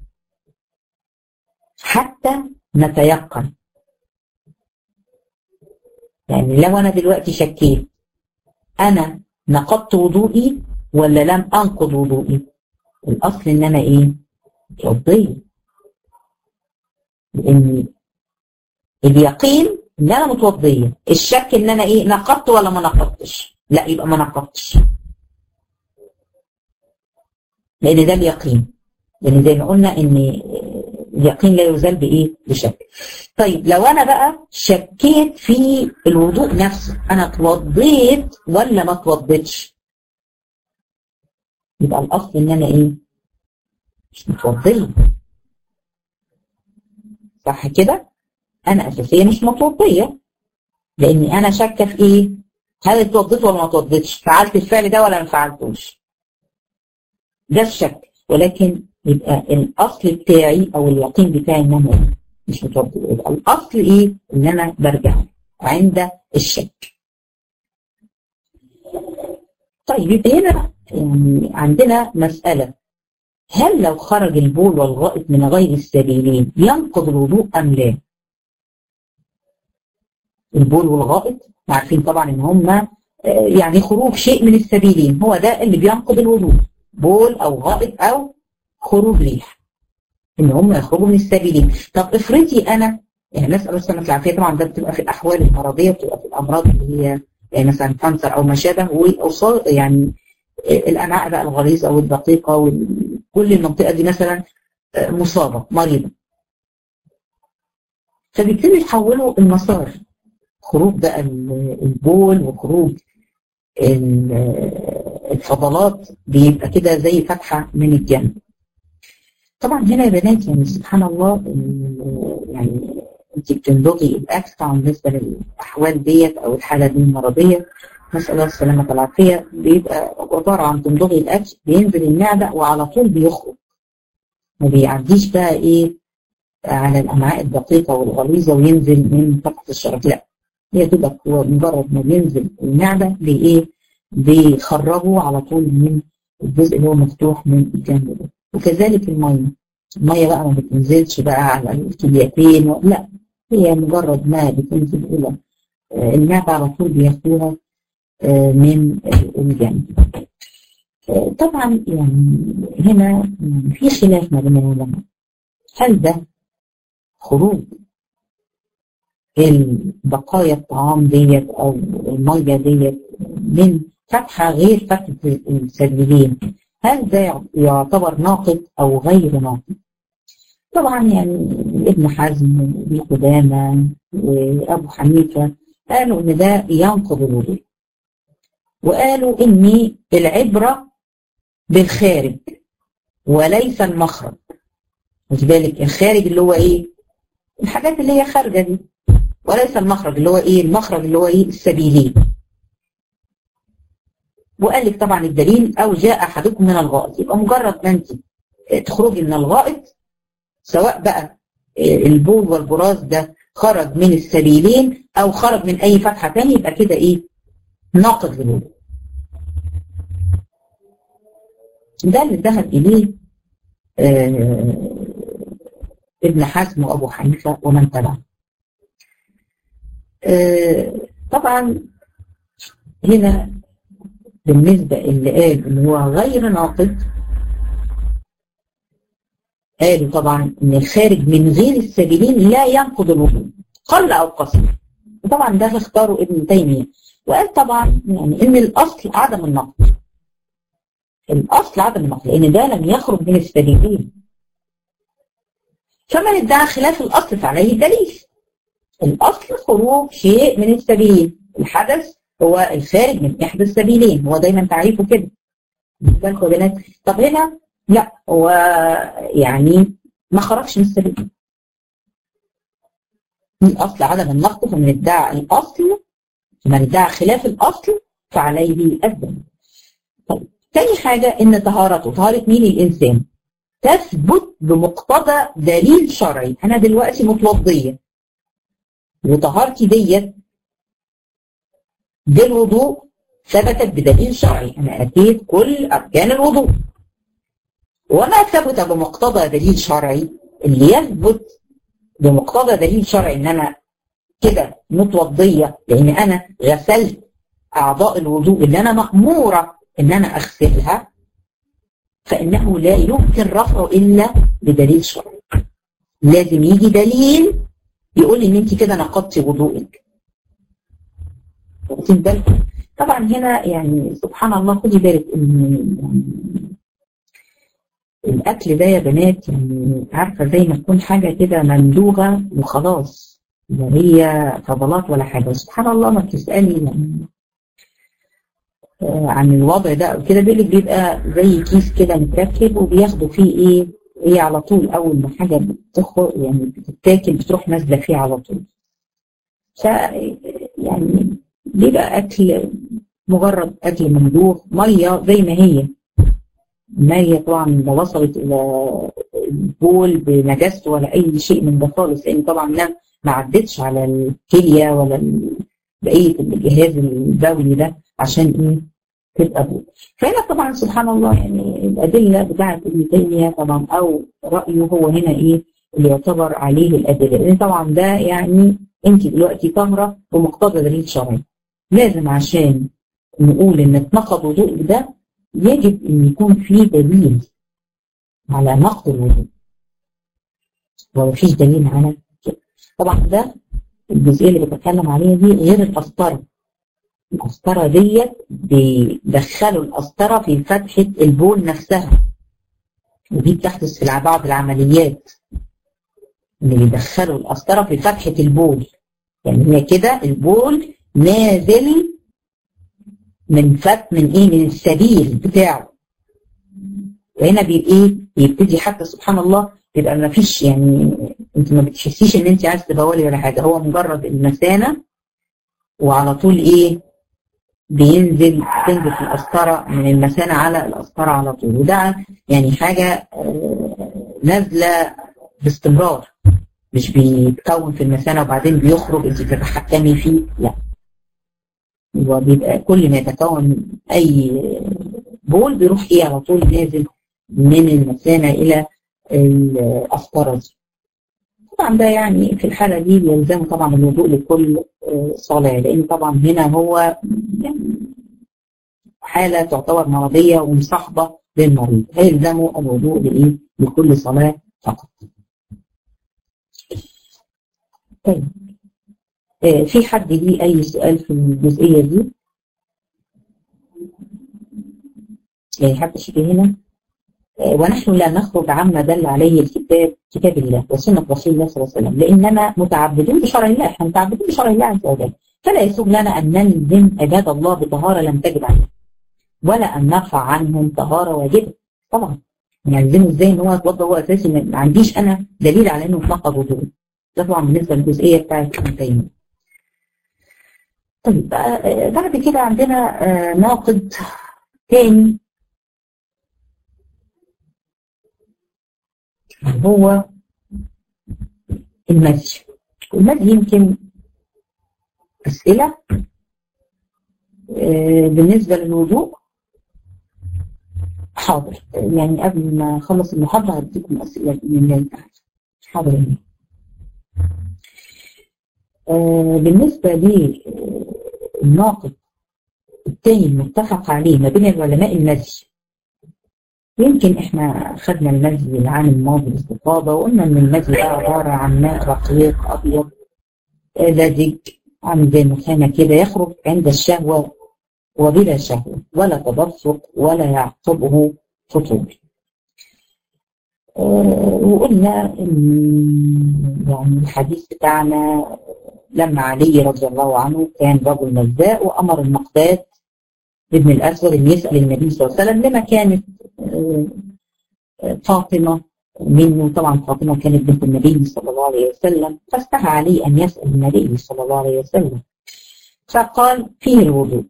حتى نتيقن يعني لو انا دلوقتي شكيت انا نقضت وضوئي ولا لم انقض وضوئي الاصل ان انا ايه اتوضيت لان اليقين ان انا متوضيه الشك ان انا ايه نقضت ولا ما نقضتش لا يبقى ما نقضتش لان ده اليقين لان زي ما قلنا ان اليقين لا يزال بايه بشك طيب لو انا بقى شكيت في الوضوء نفسه انا اتوضيت ولا ما اتوضيتش يبقى الاصل ان انا ايه مش متوضيه صح كده انا اساسيا مش متوضيه لاني انا شاكه في ايه هل اتوضيت ولا ما اتوضيتش فعلت الفعل ده ولا ما فعلتوش ده الشك ولكن يبقى الاصل بتاعي او اليقين بتاعي ان انا مش متوضي يبقى الاصل ايه ان انا برجع عند الشك طيب يبقى هنا يعني عندنا مسألة هل لو خرج البول والغائط من غير السبيلين ينقض الوضوء أم لا؟ البول والغائط عارفين طبعا ان هم يعني خروج شيء من السبيلين هو ده اللي بينقض الوضوء بول او غائط او خروج ريح ان هم يخرجوا من السبيلين طب افرضي انا يعني نسال السلامه العافيه طبعا ده بتبقى في الاحوال المرضيه بتبقى في الامراض اللي هي يعني مثلا كانسر او ما شابه والاوصال يعني الامعاء بقى الغليظه والدقيقه وكل المنطقه دي مثلا مصابه مريضه فبيبتدوا يحولوا المسار خروج بقى البول وخروج الفضلات بيبقى كده زي فتحه من الجنب طبعا هنا يا بنات يعني سبحان الله يعني انت بتنضغي الاكل طبعا بالنسبه للاحوال ديت او الحاله دي المرضيه نسال الله السلامه والعافيه بيبقى عباره عن تمضغي الاكل بينزل المعده وعلى طول بيخرج ما بيعديش بقى ايه على الامعاء الدقيقه والغليظه وينزل من فتحه الشرج لا هي تبقى هو مجرد ما بينزل المعده بايه بيخرجه على طول من الجزء اللي هو مفتوح من الجنب ده وكذلك الميه الميه بقى ما بتنزلش بقى على الكليتين لا هي مجرد ما بتنزل الى المعدة على طول بياخدوها من الجنب طبعا يعني هنا في خلاف ما بين العلماء هل ده خروج البقايا الطعام ديت او الميه ديت من فتحه غير فتحه السلبيين هل ده يعتبر ناقض او غير ناقض؟ طبعا يعني ابن حزم وابن قدامه وابو حنيفه قالوا ان ده ينقض الوضوء وقالوا ان العبره بالخارج وليس المخرج خد بالك الخارج اللي هو ايه الحاجات اللي هي خارجه دي وليس المخرج اللي هو ايه المخرج اللي هو ايه السبيلين وقال لك طبعا الدليل او جاء احدكم من الغائط يبقى مجرد ما انت تخرجي من الغائط سواء بقى البول والبراز ده خرج من السبيلين او خرج من اي فتحه تاني يبقى كده ايه ناقض للوضوء ده اللي ذهب اليه آه ابن حزم وابو حنيفه ومن تبعه آه طبعا هنا بالنسبه اللي قال ان هو غير ناقض قالوا طبعا ان الخارج من غير السبيلين لا ينقض الوضوء قل او قصر وطبعا ده اختاره ابن تيميه وقال طبعا يعني ان الاصل عدم النقض الاصل عدم النقض لان ده لم يخرج من السبيلين فمن ادعى خلاف الاصل فعليه دليل الاصل خروج شيء من السبيل الحدث هو الخارج من احدى السبيلين هو دايما تعريفه كده بالكم بنات طب هنا لا هو يعني ما خرجش من السبيل الاصل عدم النقض فمن ادعى الاصل فمن ادعى خلاف الاصل فعليه الدم طيب تاني حاجة ان طهارته طهارة مين الانسان تثبت بمقتضى دليل شرعي انا دلوقتي متوضية وطهارتي ديت بالوضوء ثبتت بدليل شرعي انا اتيت كل اركان الوضوء وما ثبت بمقتضى دليل شرعي اللي يثبت بمقتضى دليل شرعي ان انا كده متوضيه لان انا غسلت اعضاء الوضوء اللي انا ماموره ان انا اغسلها فانه لا يمكن رفعه الا بدليل شرعي لازم يجي دليل يقول ان انت كده نقضتي وضوءك واخدين بالكم طبعا هنا يعني سبحان الله خدي بالك ان يعني الاكل ده يا بنات يعني عارفه زي ما تكون حاجه كده مندوغه وخلاص لا هي فضلات ولا حاجه سبحان الله ما بتسالي يعني عن الوضع ده او كده بيقول بيبقى زي كيس كده متركب وبياخدوا فيه ايه هي على طول اول ما حاجه بتخرج يعني بتتاكل بتروح نازله فيه على طول ف يعني بيبقى اكل مجرد اكل مندوغ ميه زي ما هي المية طبعا لا وصلت الى البول بنجاسته ولا اي شيء من ده خالص لان طبعا لا ما عدتش على الكليه ولا بقيه الجهاز البولي ده عشان ايه تبقى بول فهنا طبعا سبحان الله يعني الادله بتاعت ابن تيميه طبعا او رايه هو هنا ايه اللي يعتبر عليه الادله لان طبعا ده يعني انت دلوقتي طاهره بمقتضى دليل شرعي لازم عشان نقول ان اتنقض وضوءك ده يجب ان يكون في دليل على نقض الوضوء ومفيش دليل على كده طبعا ده الجزئيه اللي بتكلم عليها دي غير القسطره القسطره ديت بيدخلوا القسطره في فتحه البول نفسها ودي بتحدث في بعض العمليات اللي بيدخلوا القسطره في فتحه البول يعني هي كده البول نازل من فت من ايه من السبيل بتاعه وهنا بيبقى ايه بيبتدي حتى سبحان الله بيبقى ما فيش يعني انت ما بتحسيش ان انت عايز تبولي ولا حاجه هو مجرد المثانه وعلى طول ايه بينزل تنزل في القسطره من المثانه على القسطره على طول وده يعني حاجه نازله باستمرار مش بيتكون في المثانه وبعدين بيخرج انت تتحكمي فيه لا هو بيبقى كل ما يتكون اي بول بيروح ايه على طول نازل من المثانه الى القسطره دي طبعا ده يعني في الحالة دي بيلزمه طبعا الوضوء لكل صلاة لأن طبعا هنا هو يعني حالة تعتبر مرضية ومصاحبة للمريض هيلزمه الوضوء لإيه؟ لكل صلاة فقط. طيب آه في حد ليه أي سؤال في الجزئية دي؟ يعني حد شيء هنا آه ونحن لا نخرج عما دل عليه الكتاب كتاب الله وسنة رسول الله صلى الله عليه وسلم لأننا متعبدون بشرع الله احنا متعبدون بشرع الله عز وجل فلا يسوغ لنا أن نلزم عباد الله بطهارة لم تجب عليهم ولا أن نرفع عنهم طهارة واجبة طبعا نلزمه ازاي ان هو يتوضا هو اساسي ما عنديش انا دليل على انه اتنقض وضوء ده طبعا بالنسبه للجزئيه بتاعت ابن تيميه طيب بعد كده عندنا ناقد تاني هو المزي المزي يمكن أسئلة بالنسبة للوضوء حاضر يعني قبل ما أخلص المحاضرة هديكم أسئلة من الله تعالى حاضر يعني. بالنسبة للناقد التاني المتفق عليه ما بين العلماء المزي يمكن احنا خدنا المزي العام الماضي باستفاضة وقلنا ان المزي ده عبارة عن ماء رقيق ابيض لزج عامل زي المخامة كده يخرج عند الشهوة وبلا شهوة ولا تدفق ولا يعقبه فطور أه وقلنا ان يعني الحديث بتاعنا لما علي رضي الله عنه كان رجل مزاء وامر المقداد ابن الاسود ان يسال النبي صلى الله عليه وسلم لما كانت فاطمه منه طبعا فاطمه كانت بنت النبي صلى الله عليه وسلم فاستحى علي ان يسال النبي صلى الله عليه وسلم فقال فيه الوضوء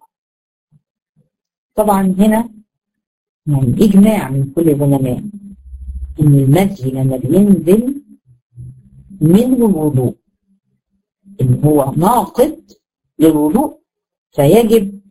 طبعا هنا يعني اجماع من كل العلماء ان المزي لما بينزل منه الوضوء ان هو ناقض للوضوء فيجب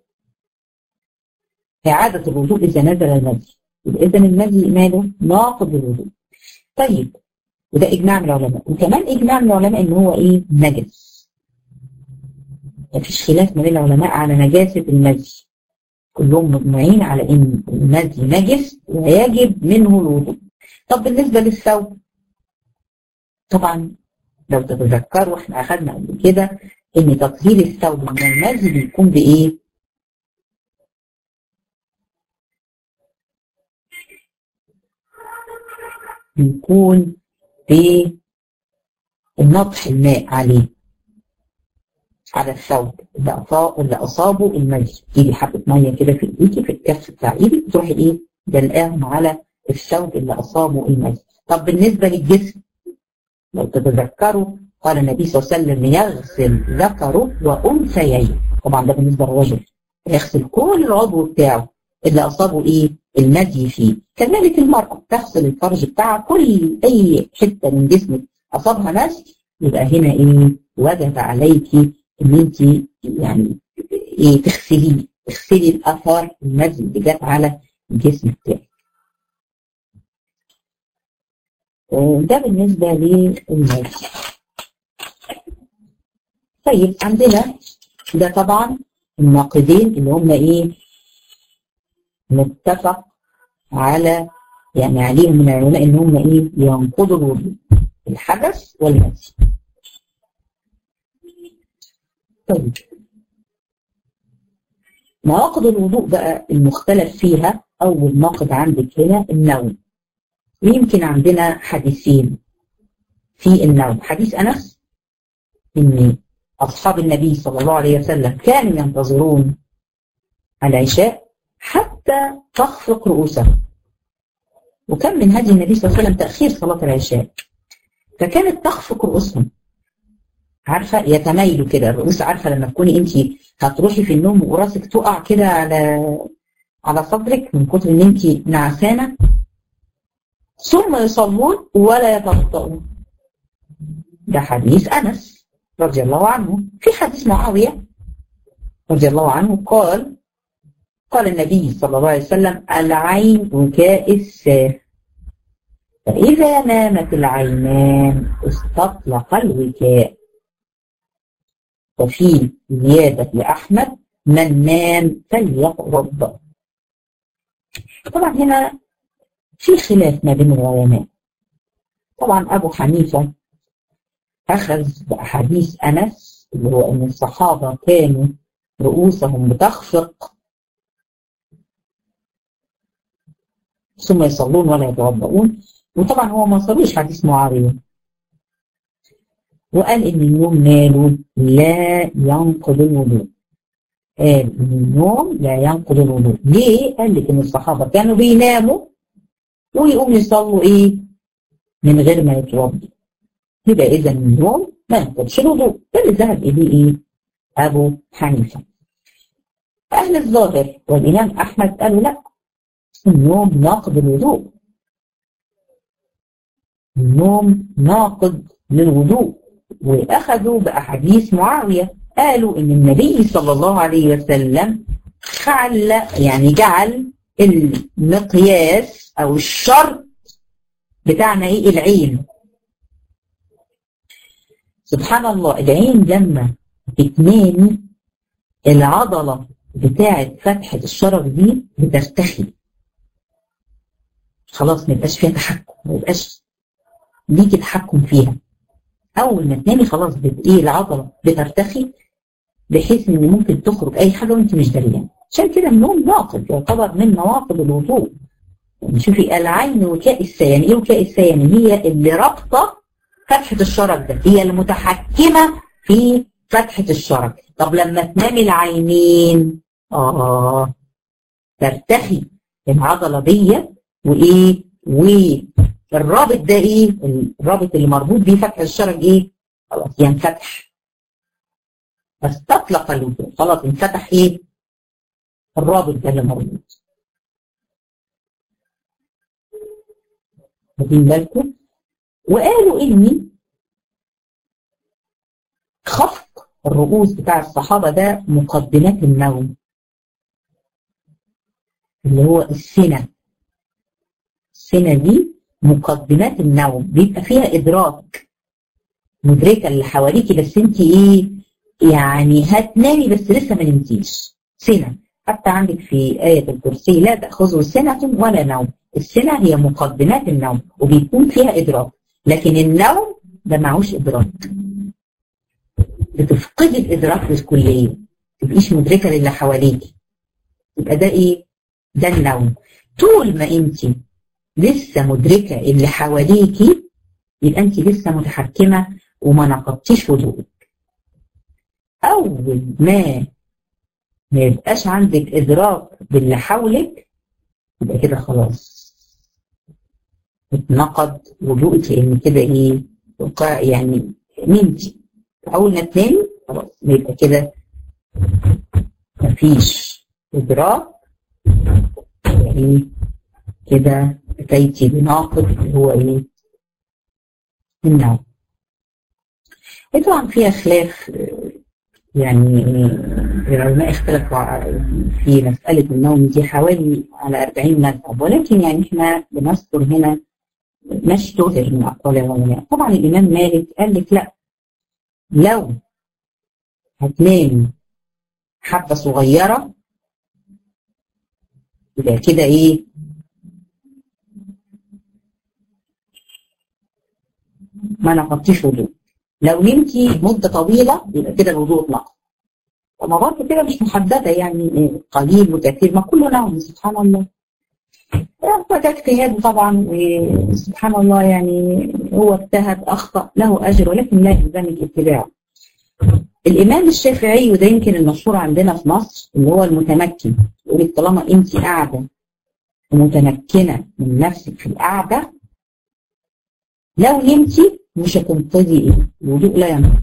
إعادة الوضوء إذا نزل المزي إذا المزي ماله ناقض للوضوء طيب وده إجماع من العلماء وكمان إجماع من العلماء إن هو إيه نجس مفيش خلاف ما بين العلماء على نجاسة المزي كلهم مجمعين على إن المزي نجس ويجب منه الوضوء طب بالنسبة للثوب طبعا لو تتذكروا احنا أخذنا قبل كده إن تطهير الثوب من المزي بيكون بإيه؟ بيكون بنطح الماء عليه على الثوب اللي اللي اصابه المزي تيجي حبه ميه كده في ايديكي في الكف بتاع ايدك تروحي ايه دلقاهم على الثوب اللي اصابه المزي طب بالنسبه للجسم لو تتذكروا قال النبي صلى الله عليه وسلم يغسل ذكره وانثييه طبعا ده بالنسبه للرجل يغسل كل العضو بتاعه اللي اصابه ايه المزي فيه كذلك المرأة تغسل الفرج بتاعها كل أي حتة من جسمك أصابها مزي يبقى هنا إيه وجب عليك إن أنت يعني إيه تغسليه تغسلي الآثار المزي اللي جت على الجسم بتاعك ده بالنسبة للمزي طيب عندنا ده طبعا الناقدين اللي هم ايه متفق على يعني عليهم من العلماء ان هم ايه ينقضوا الوضوء الحدث والمسي طيب نواقض الوضوء بقى المختلف فيها اول ناقض عندك هنا النوم ويمكن عندنا حديثين في النوم حديث انس ان اصحاب النبي صلى الله عليه وسلم كانوا ينتظرون العشاء حتى تخفق رؤوسهم وكان من هدي النبي صلى الله عليه وسلم تأخير صلاة العشاء فكانت تخفق رؤوسهم عارفة يتميلوا كده الرؤوس عارفة لما تكوني انت هتروحي في النوم وراسك تقع كده على على صدرك من كتر ان انت نعسانة ثم يصلون ولا يتبطئون ده حديث أنس رضي الله عنه في حديث معاوية رضي الله عنه قال قال النبي صلى الله عليه وسلم العين وكاء الساف فإذا نامت العينان استطلق الوكاء وفي زيادة لأحمد من نام فليقرب طبعا هنا في خلاف ما بين العلماء طبعا أبو حنيفة أخذ بأحاديث أنس اللي هو أن الصحابة كانوا رؤوسهم بتخفق ثم يصلون ولا يتوضؤون وطبعا هو ما صلوش حديث معاوية وقال إن النوم ماله لا ينقض الوضوء قال إن النوم لا ينقض الوضوء ليه؟ قال لك إن الصحابة كانوا بيناموا ويقوموا يصلوا إيه؟ من غير ما يتوضوا يبقى إذا النوم ما ينقضش الوضوء ده اللي ذهب إليه إيه؟ أبو حنيفة أهل الظاهر والإمام أحمد قالوا لا النوم ناقض الوضوء النوم ناقض للوضوء وأخذوا بأحاديث معاوية قالوا إن النبي صلى الله عليه وسلم خل يعني جعل المقياس أو الشرط بتاعنا إيه العين سبحان الله العين لما بتنام العضلة بتاعة فتحة الشرج دي بترتخي خلاص ما يبقاش فيها تحكم ما يبقاش ليكي تحكم فيها اول ما تنامي خلاص ايه العضله بترتخي بحيث ان ممكن تخرج اي حاجه وانت مش دريانه عشان كده النوم ناقض يعتبر من نواقض الوضوء يعني شوفي العين وكاء السيان ايه وكاء السيان هي اللي رابطه فتحه الشرج ده هي المتحكمه في فتحه الشرج طب لما تنامي العينين اه ترتخي العضله دي وايه والرابط ده ايه الرابط اللي مربوط بيه فتح الشرج ايه خلاص ينفتح بس تطلق الوضوء خلاص انفتح ايه الرابط ده اللي مربوط واخدين بالكم وقالوا اني خفق الرؤوس بتاع الصحابه ده مقدمات النوم اللي هو السنه السنة دي مقدمات النوم بيبقى فيها إدراك مدركة اللي حواليكي بس انت ايه يعني هتنامي بس لسه ما نمتيش سنة حتى عندك في آية الكرسي لا تأخذه سنة ولا نوم السنة هي مقدمات النوم وبيكون فيها إدراك لكن النوم ده معهوش إدراك بتفقدي الإدراك بالكلية تبقيش مدركة للي حواليكي يبقى ده ايه ده النوم طول ما انت لسه مدركة اللي حواليكي يبقى انت لسه متحكمة وما نقضتيش وضوءك أول ما ما يبقاش عندك إدراك باللي حولك يبقى كده خلاص اتنقض وضوءك لأن كده إيه يعني نمتي أول ما تنامي خلاص يبقى كده مفيش إدراك يعني كده أتيتي بناقض اللي هو إيه؟ النوم. طبعا فيها خلاف يعني العلماء اختلفوا في مسألة النوم دي حوالي على 40 مذهب ولكن يعني احنا بنذكر هنا ما اشتهر من أقوال العلماء طبعا الإمام مالك قال لك لا لو هتنامي حبة صغيرة يبقى كده ايه ما نقضتيش وضوء لو نمتي مدة طويلة يبقى كده الوضوء اتنقض طب برضه كده مش محددة يعني قليل وكثير ما كله نوم سبحان الله فده اجتهاد طبعا وسبحان الله يعني هو اجتهد اخطا له اجر ولكن لا يلزمك اتباعه. الامام الشافعي وده يمكن المشهور عندنا في مصر اللي هو المتمكن يقول لك طالما انت قاعده ومتمكنه من نفسك في القعده لو نمتي مش هتنقضي ايه؟ الوضوء لا ينقض.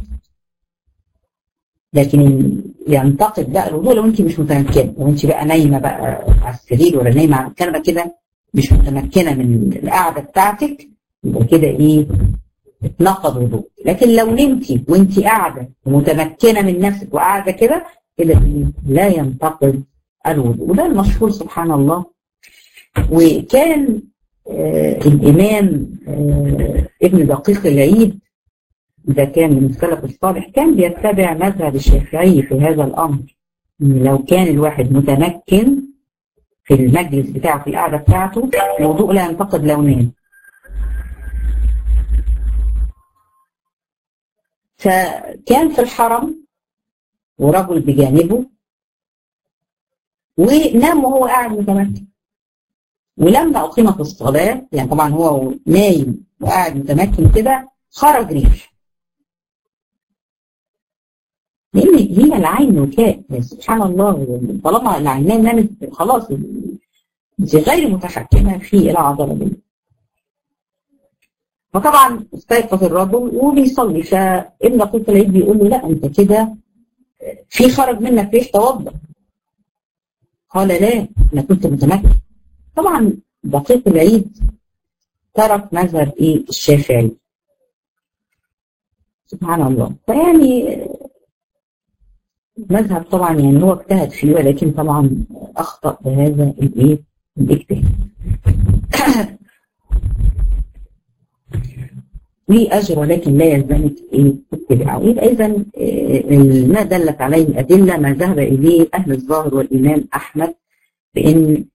لكن ينتقد بقى الوضوء لو انت مش متمكنه، لو انت بقى نايمه بقى على السرير ولا نايمه على الكنبه كده مش متمكنه من القعده بتاعتك يبقى كده ايه؟ اتنقض وضوء، لكن لو نمتي وانت قاعده ومتمكنه من نفسك وقاعده كده كده لا ينتقد الوضوء، وده المشهور سبحان الله. وكان آه الإمام آه ابن دقيق العيد إذا كان من السلف الصالح كان بيتبع مذهب الشافعي في هذا الأمر لو كان الواحد متمكن في المجلس بتاعه في القعدة بتاعته الوضوء لا ينتقد لونين فكان في الحرم ورجل بجانبه ونام وهو قاعد متمكن ولما أقيمت الصلاة يعني طبعا هو نايم وقاعد متمكن كده خرج ريح لأن هي العين وكاء سبحان الله طالما العينين نامت خلاص انت غير متحكمة في العضلة دي فطبعا استيقظ الرجل وبيصلي فابن قلت العيد بيقول له لا انت كده في خرج منك ريح توضا قال لا انا كنت متمكن طبعا دقيق العيد ترك مذهب ايه الشافعي سبحان الله فيعني مذهب طبعا يعني هو اجتهد فيه ولكن طبعا اخطا بهذا الايه الاجتهاد ليه اجر ولكن لا يلزمك ايه اتباعه يبقى اذا ما دلت عليه الادله ما ذهب اليه اهل الظاهر والامام احمد بان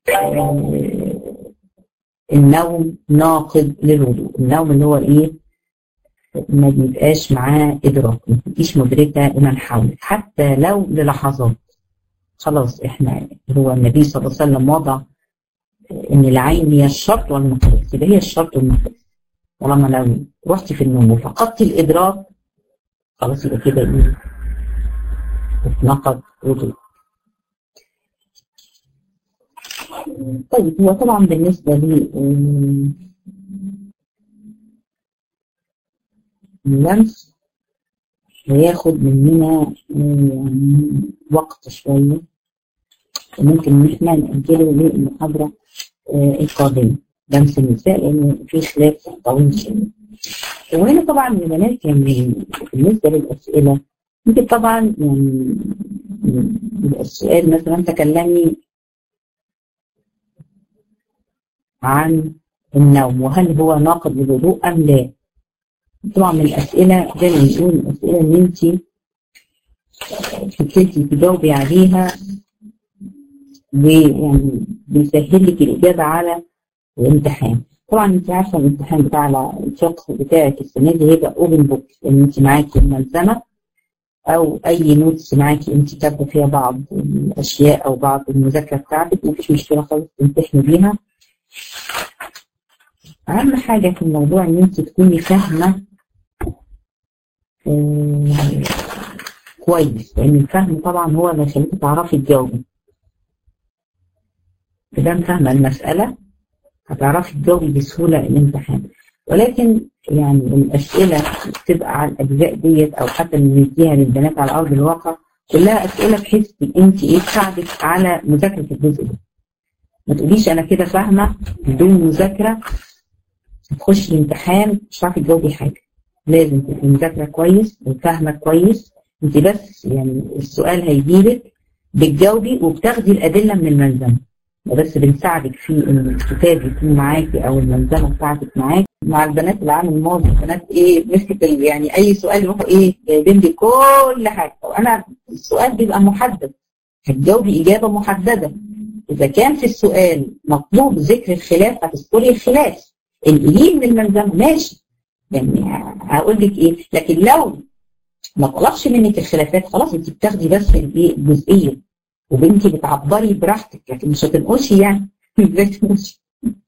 النوم ناقض للوضوء النوم اللي هو ايه ما بيبقاش معاه ادراك ما تبقيش مدركه لمن حولك حتى لو للحظات خلاص احنا هو النبي صلى الله عليه وسلم وضع ان العين هي الشرط والمقياس يبقى هي الشرط والمقياس طالما لو رحتي في النوم وفقدتي الادراك خلاص يبقى كده ايه اتنقض وضوء طيب هو طبعا بالنسبة لي اللمس هياخد مننا يعني وقت شوية ممكن ان احنا نأجله للمحاضرة القادمة لمس النساء لان في خلاف طويل شوية وهنا طبعا البنات يعني بالنسبة للأسئلة ممكن طبعا يعني السؤال مثلا تكلمي عن النوم وهل هو ناقض للوضوء أم لا طبعا من الأسئلة زي ما بنقول الأسئلة إن أنت تبتدي تجاوبي عليها ويعني بيسهل لك الإجابة على الامتحان طبعا أنت عارفة الامتحان بتاع الفقه بتاعك السنة دي هيبقى أوبن بوك لأن أنت معاكي الملزمة أو أي نوتس معاكي أنت كاتبة فيها بعض الأشياء أو بعض المذاكرة بتاعتك مفيش مشكلة خالص تمتحني بيها أهم حاجة في الموضوع إن أنت تكوني فاهمة آه كويس لأن الفهم طبعا هو اللي يخليكي تعرفي تجاوبي إذا فاهمة المسألة هتعرفي تجاوبي بسهولة الامتحان ولكن يعني الأسئلة بتبقى على الأجزاء ديت أو حتى اللي بنديها للبنات على أرض الواقع كلها أسئلة بحيث إن أنت إيه تساعدك على مذاكرة الجزء ده ما تقوليش أنا كده فاهمة بدون مذاكرة تخشي الامتحان مش هتعرفي تجاوبي حاجة لازم تبقي مذاكرة كويس وفاهمة كويس انت بس يعني السؤال هيجيلك بتجاوبي وبتاخدي الأدلة من الملزمة بس بنساعدك في ان الكتاب يكون معاكي او الملزمة بتاعتك معاكي مع البنات العام الماضي البنات ايه مسكت يعني اي سؤال يروحوا ايه جايبين لي كل حاجة وانا السؤال بيبقى محدد هتجاوبي إجابة محددة إذا كان في السؤال مطلوب ذكر الخلاف هتذكري الخلاف القليل من الملزمة ماشي يعني هقول لك ايه لكن لو ما طلبش منك الخلافات خلاص انت بتاخدي بس الايه الجزئيه وبنتي بتعبري براحتك لكن مش هتنقشي يعني ازاي تنقشي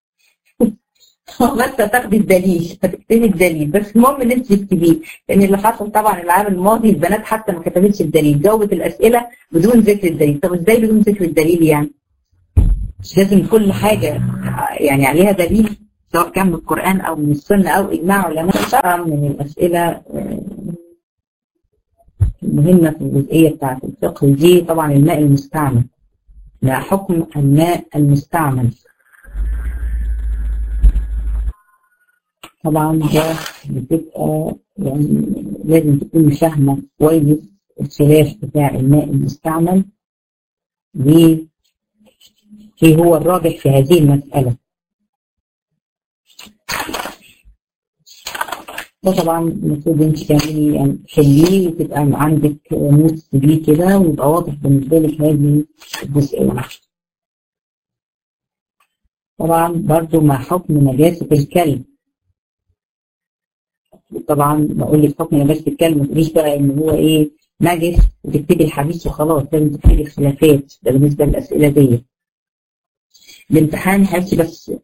بس هتاخدي الدليل هتكتبي الدليل بس المهم ان انت تكتبيه لان اللي حصل طبعا العام الماضي البنات حتى ما كتبتش الدليل جاوبت الاسئله بدون ذكر الدليل طب ازاي بدون ذكر الدليل يعني مش لازم كل حاجه يعني عليها دليل سواء كان من القرآن أو من السنة أو إجماع علماء من الأسئلة المهمة في الجزئية بتاعة الفقه دي طبعا الماء المستعمل لا حكم الماء المستعمل طبعا ده بتبقى يعني لازم تكون فاهمة كويس الخلاف بتاع الماء المستعمل وايه هو الراجح في هذه المسألة ده طبعا المفروض انت تعملي يعني تحليه وتبقى عندك نوتس بيه كده ويبقى واضح بالنسبه لك هذه الجزئيه. طبعا برضو مع حكم نجاسه الكلب. طبعا بقول لك حكم نجاسه الكلب ما تقوليش بقى ان هو ايه نجس وتكتبي الحديث وخلاص لازم تكتبي الخلافات ده بالنسبه للاسئله دي. الامتحان يا حبيبتي بس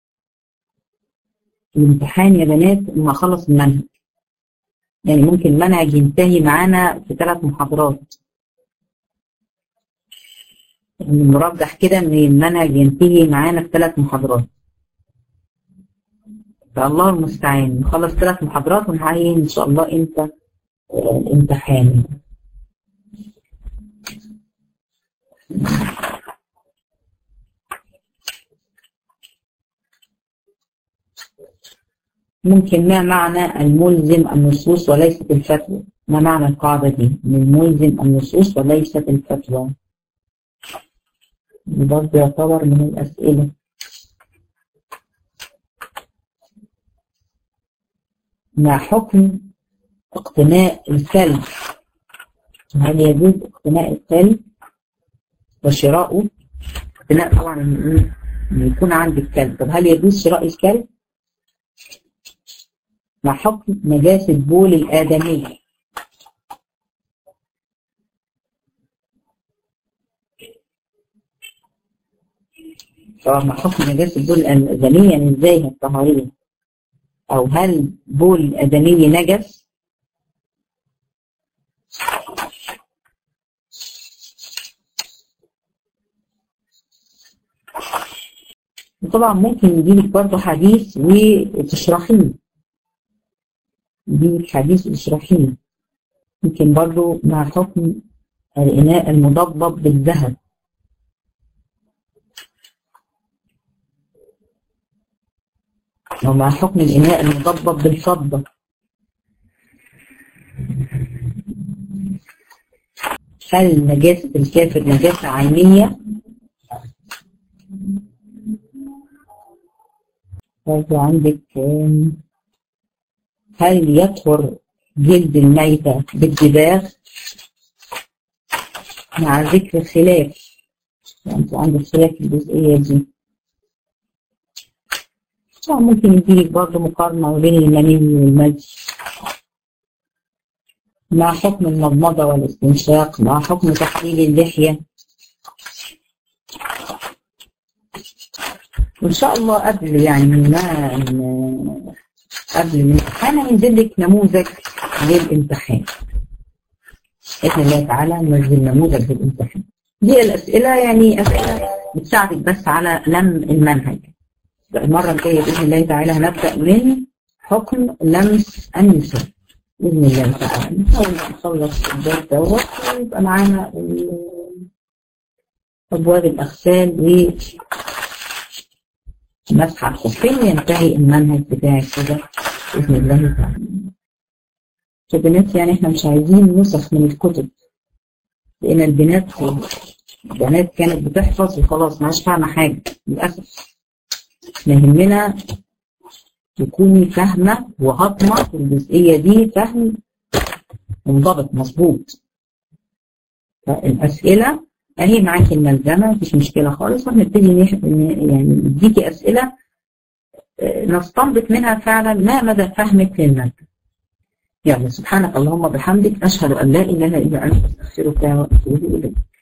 الامتحان يا بنات لما اخلص المنهج يعني ممكن المنهج ينتهي معانا في ثلاث محاضرات المرجح كده ان المنهج ينتهي معانا في ثلاث محاضرات فالله المستعان نخلص ثلاث محاضرات ونعين ان شاء الله امتى الامتحان ممكن ما معنى الملزم النصوص وليست الفتوى ما معنى القاعدة دي من الملزم النصوص وليست الفتوى برضه يعتبر من الأسئلة مع حكم اقتناء الكلب هل يجوز اقتناء الكلب وشراؤه اقتناء طبعا ان يكون عندك كلب طب هل يجوز شراء الكلب مع حكم نجاسة بول الآدمية طبعا مع حكم نجاسة بول الآدمية يعني ازاي الطهارية أو هل بول الآدمية نجس طبعا ممكن يجيلك برضه حديث وتشرحيه دي الحديث الإشراحية يمكن برضو مع حكم الإناء المضبب بالذهب ومع حكم الإناء المضبب بالفضة هل نجاسة الكافر نجاسة عينية؟ برضو عندك هل يطهر جلد الميتة بالدباغ مع ذكر خلاف يعني عندك خلاف في الجزئية دي ممكن يجيلك برضه مقارنة بين المني والمجي مع حكم المضمضة والاستنشاق مع حكم تحليل اللحية وإن شاء الله قبل يعني ما قبل الامتحان هينزل لك نموذج للامتحان باذن الله تعالى ننزل نموذج للامتحان دي الاسئله يعني اسئله بتساعدك بس على لم المنهج المره الجايه باذن الله تعالى هنبدا من حكم لمس النساء باذن الله تعالى نحاول نخلص الباب دوت ويبقى معانا ابواب الاغسال و مسح الخفين وينتهي المنهج بتاعك كده بإذن الله تعالى البنات يعني احنا مش عايزين نسخ من الكتب لأن البنات البنات كانت بتحفظ وخلاص ما فاهمة حاجة للأسف احنا يهمنا تكوني فاهمة وهضمة في الجزئية دي فهم منضبط مظبوط فالأسئلة اهي معاكي الملزمه مفيش مشكله خالص وهنبتدي يعني نديكي اسئله نستنبط منها فعلا ما مدى فهمك للماده. يلا سبحانك اللهم وبحمدك اشهد ان لا اله الا انت استغفرك واتوب اليك.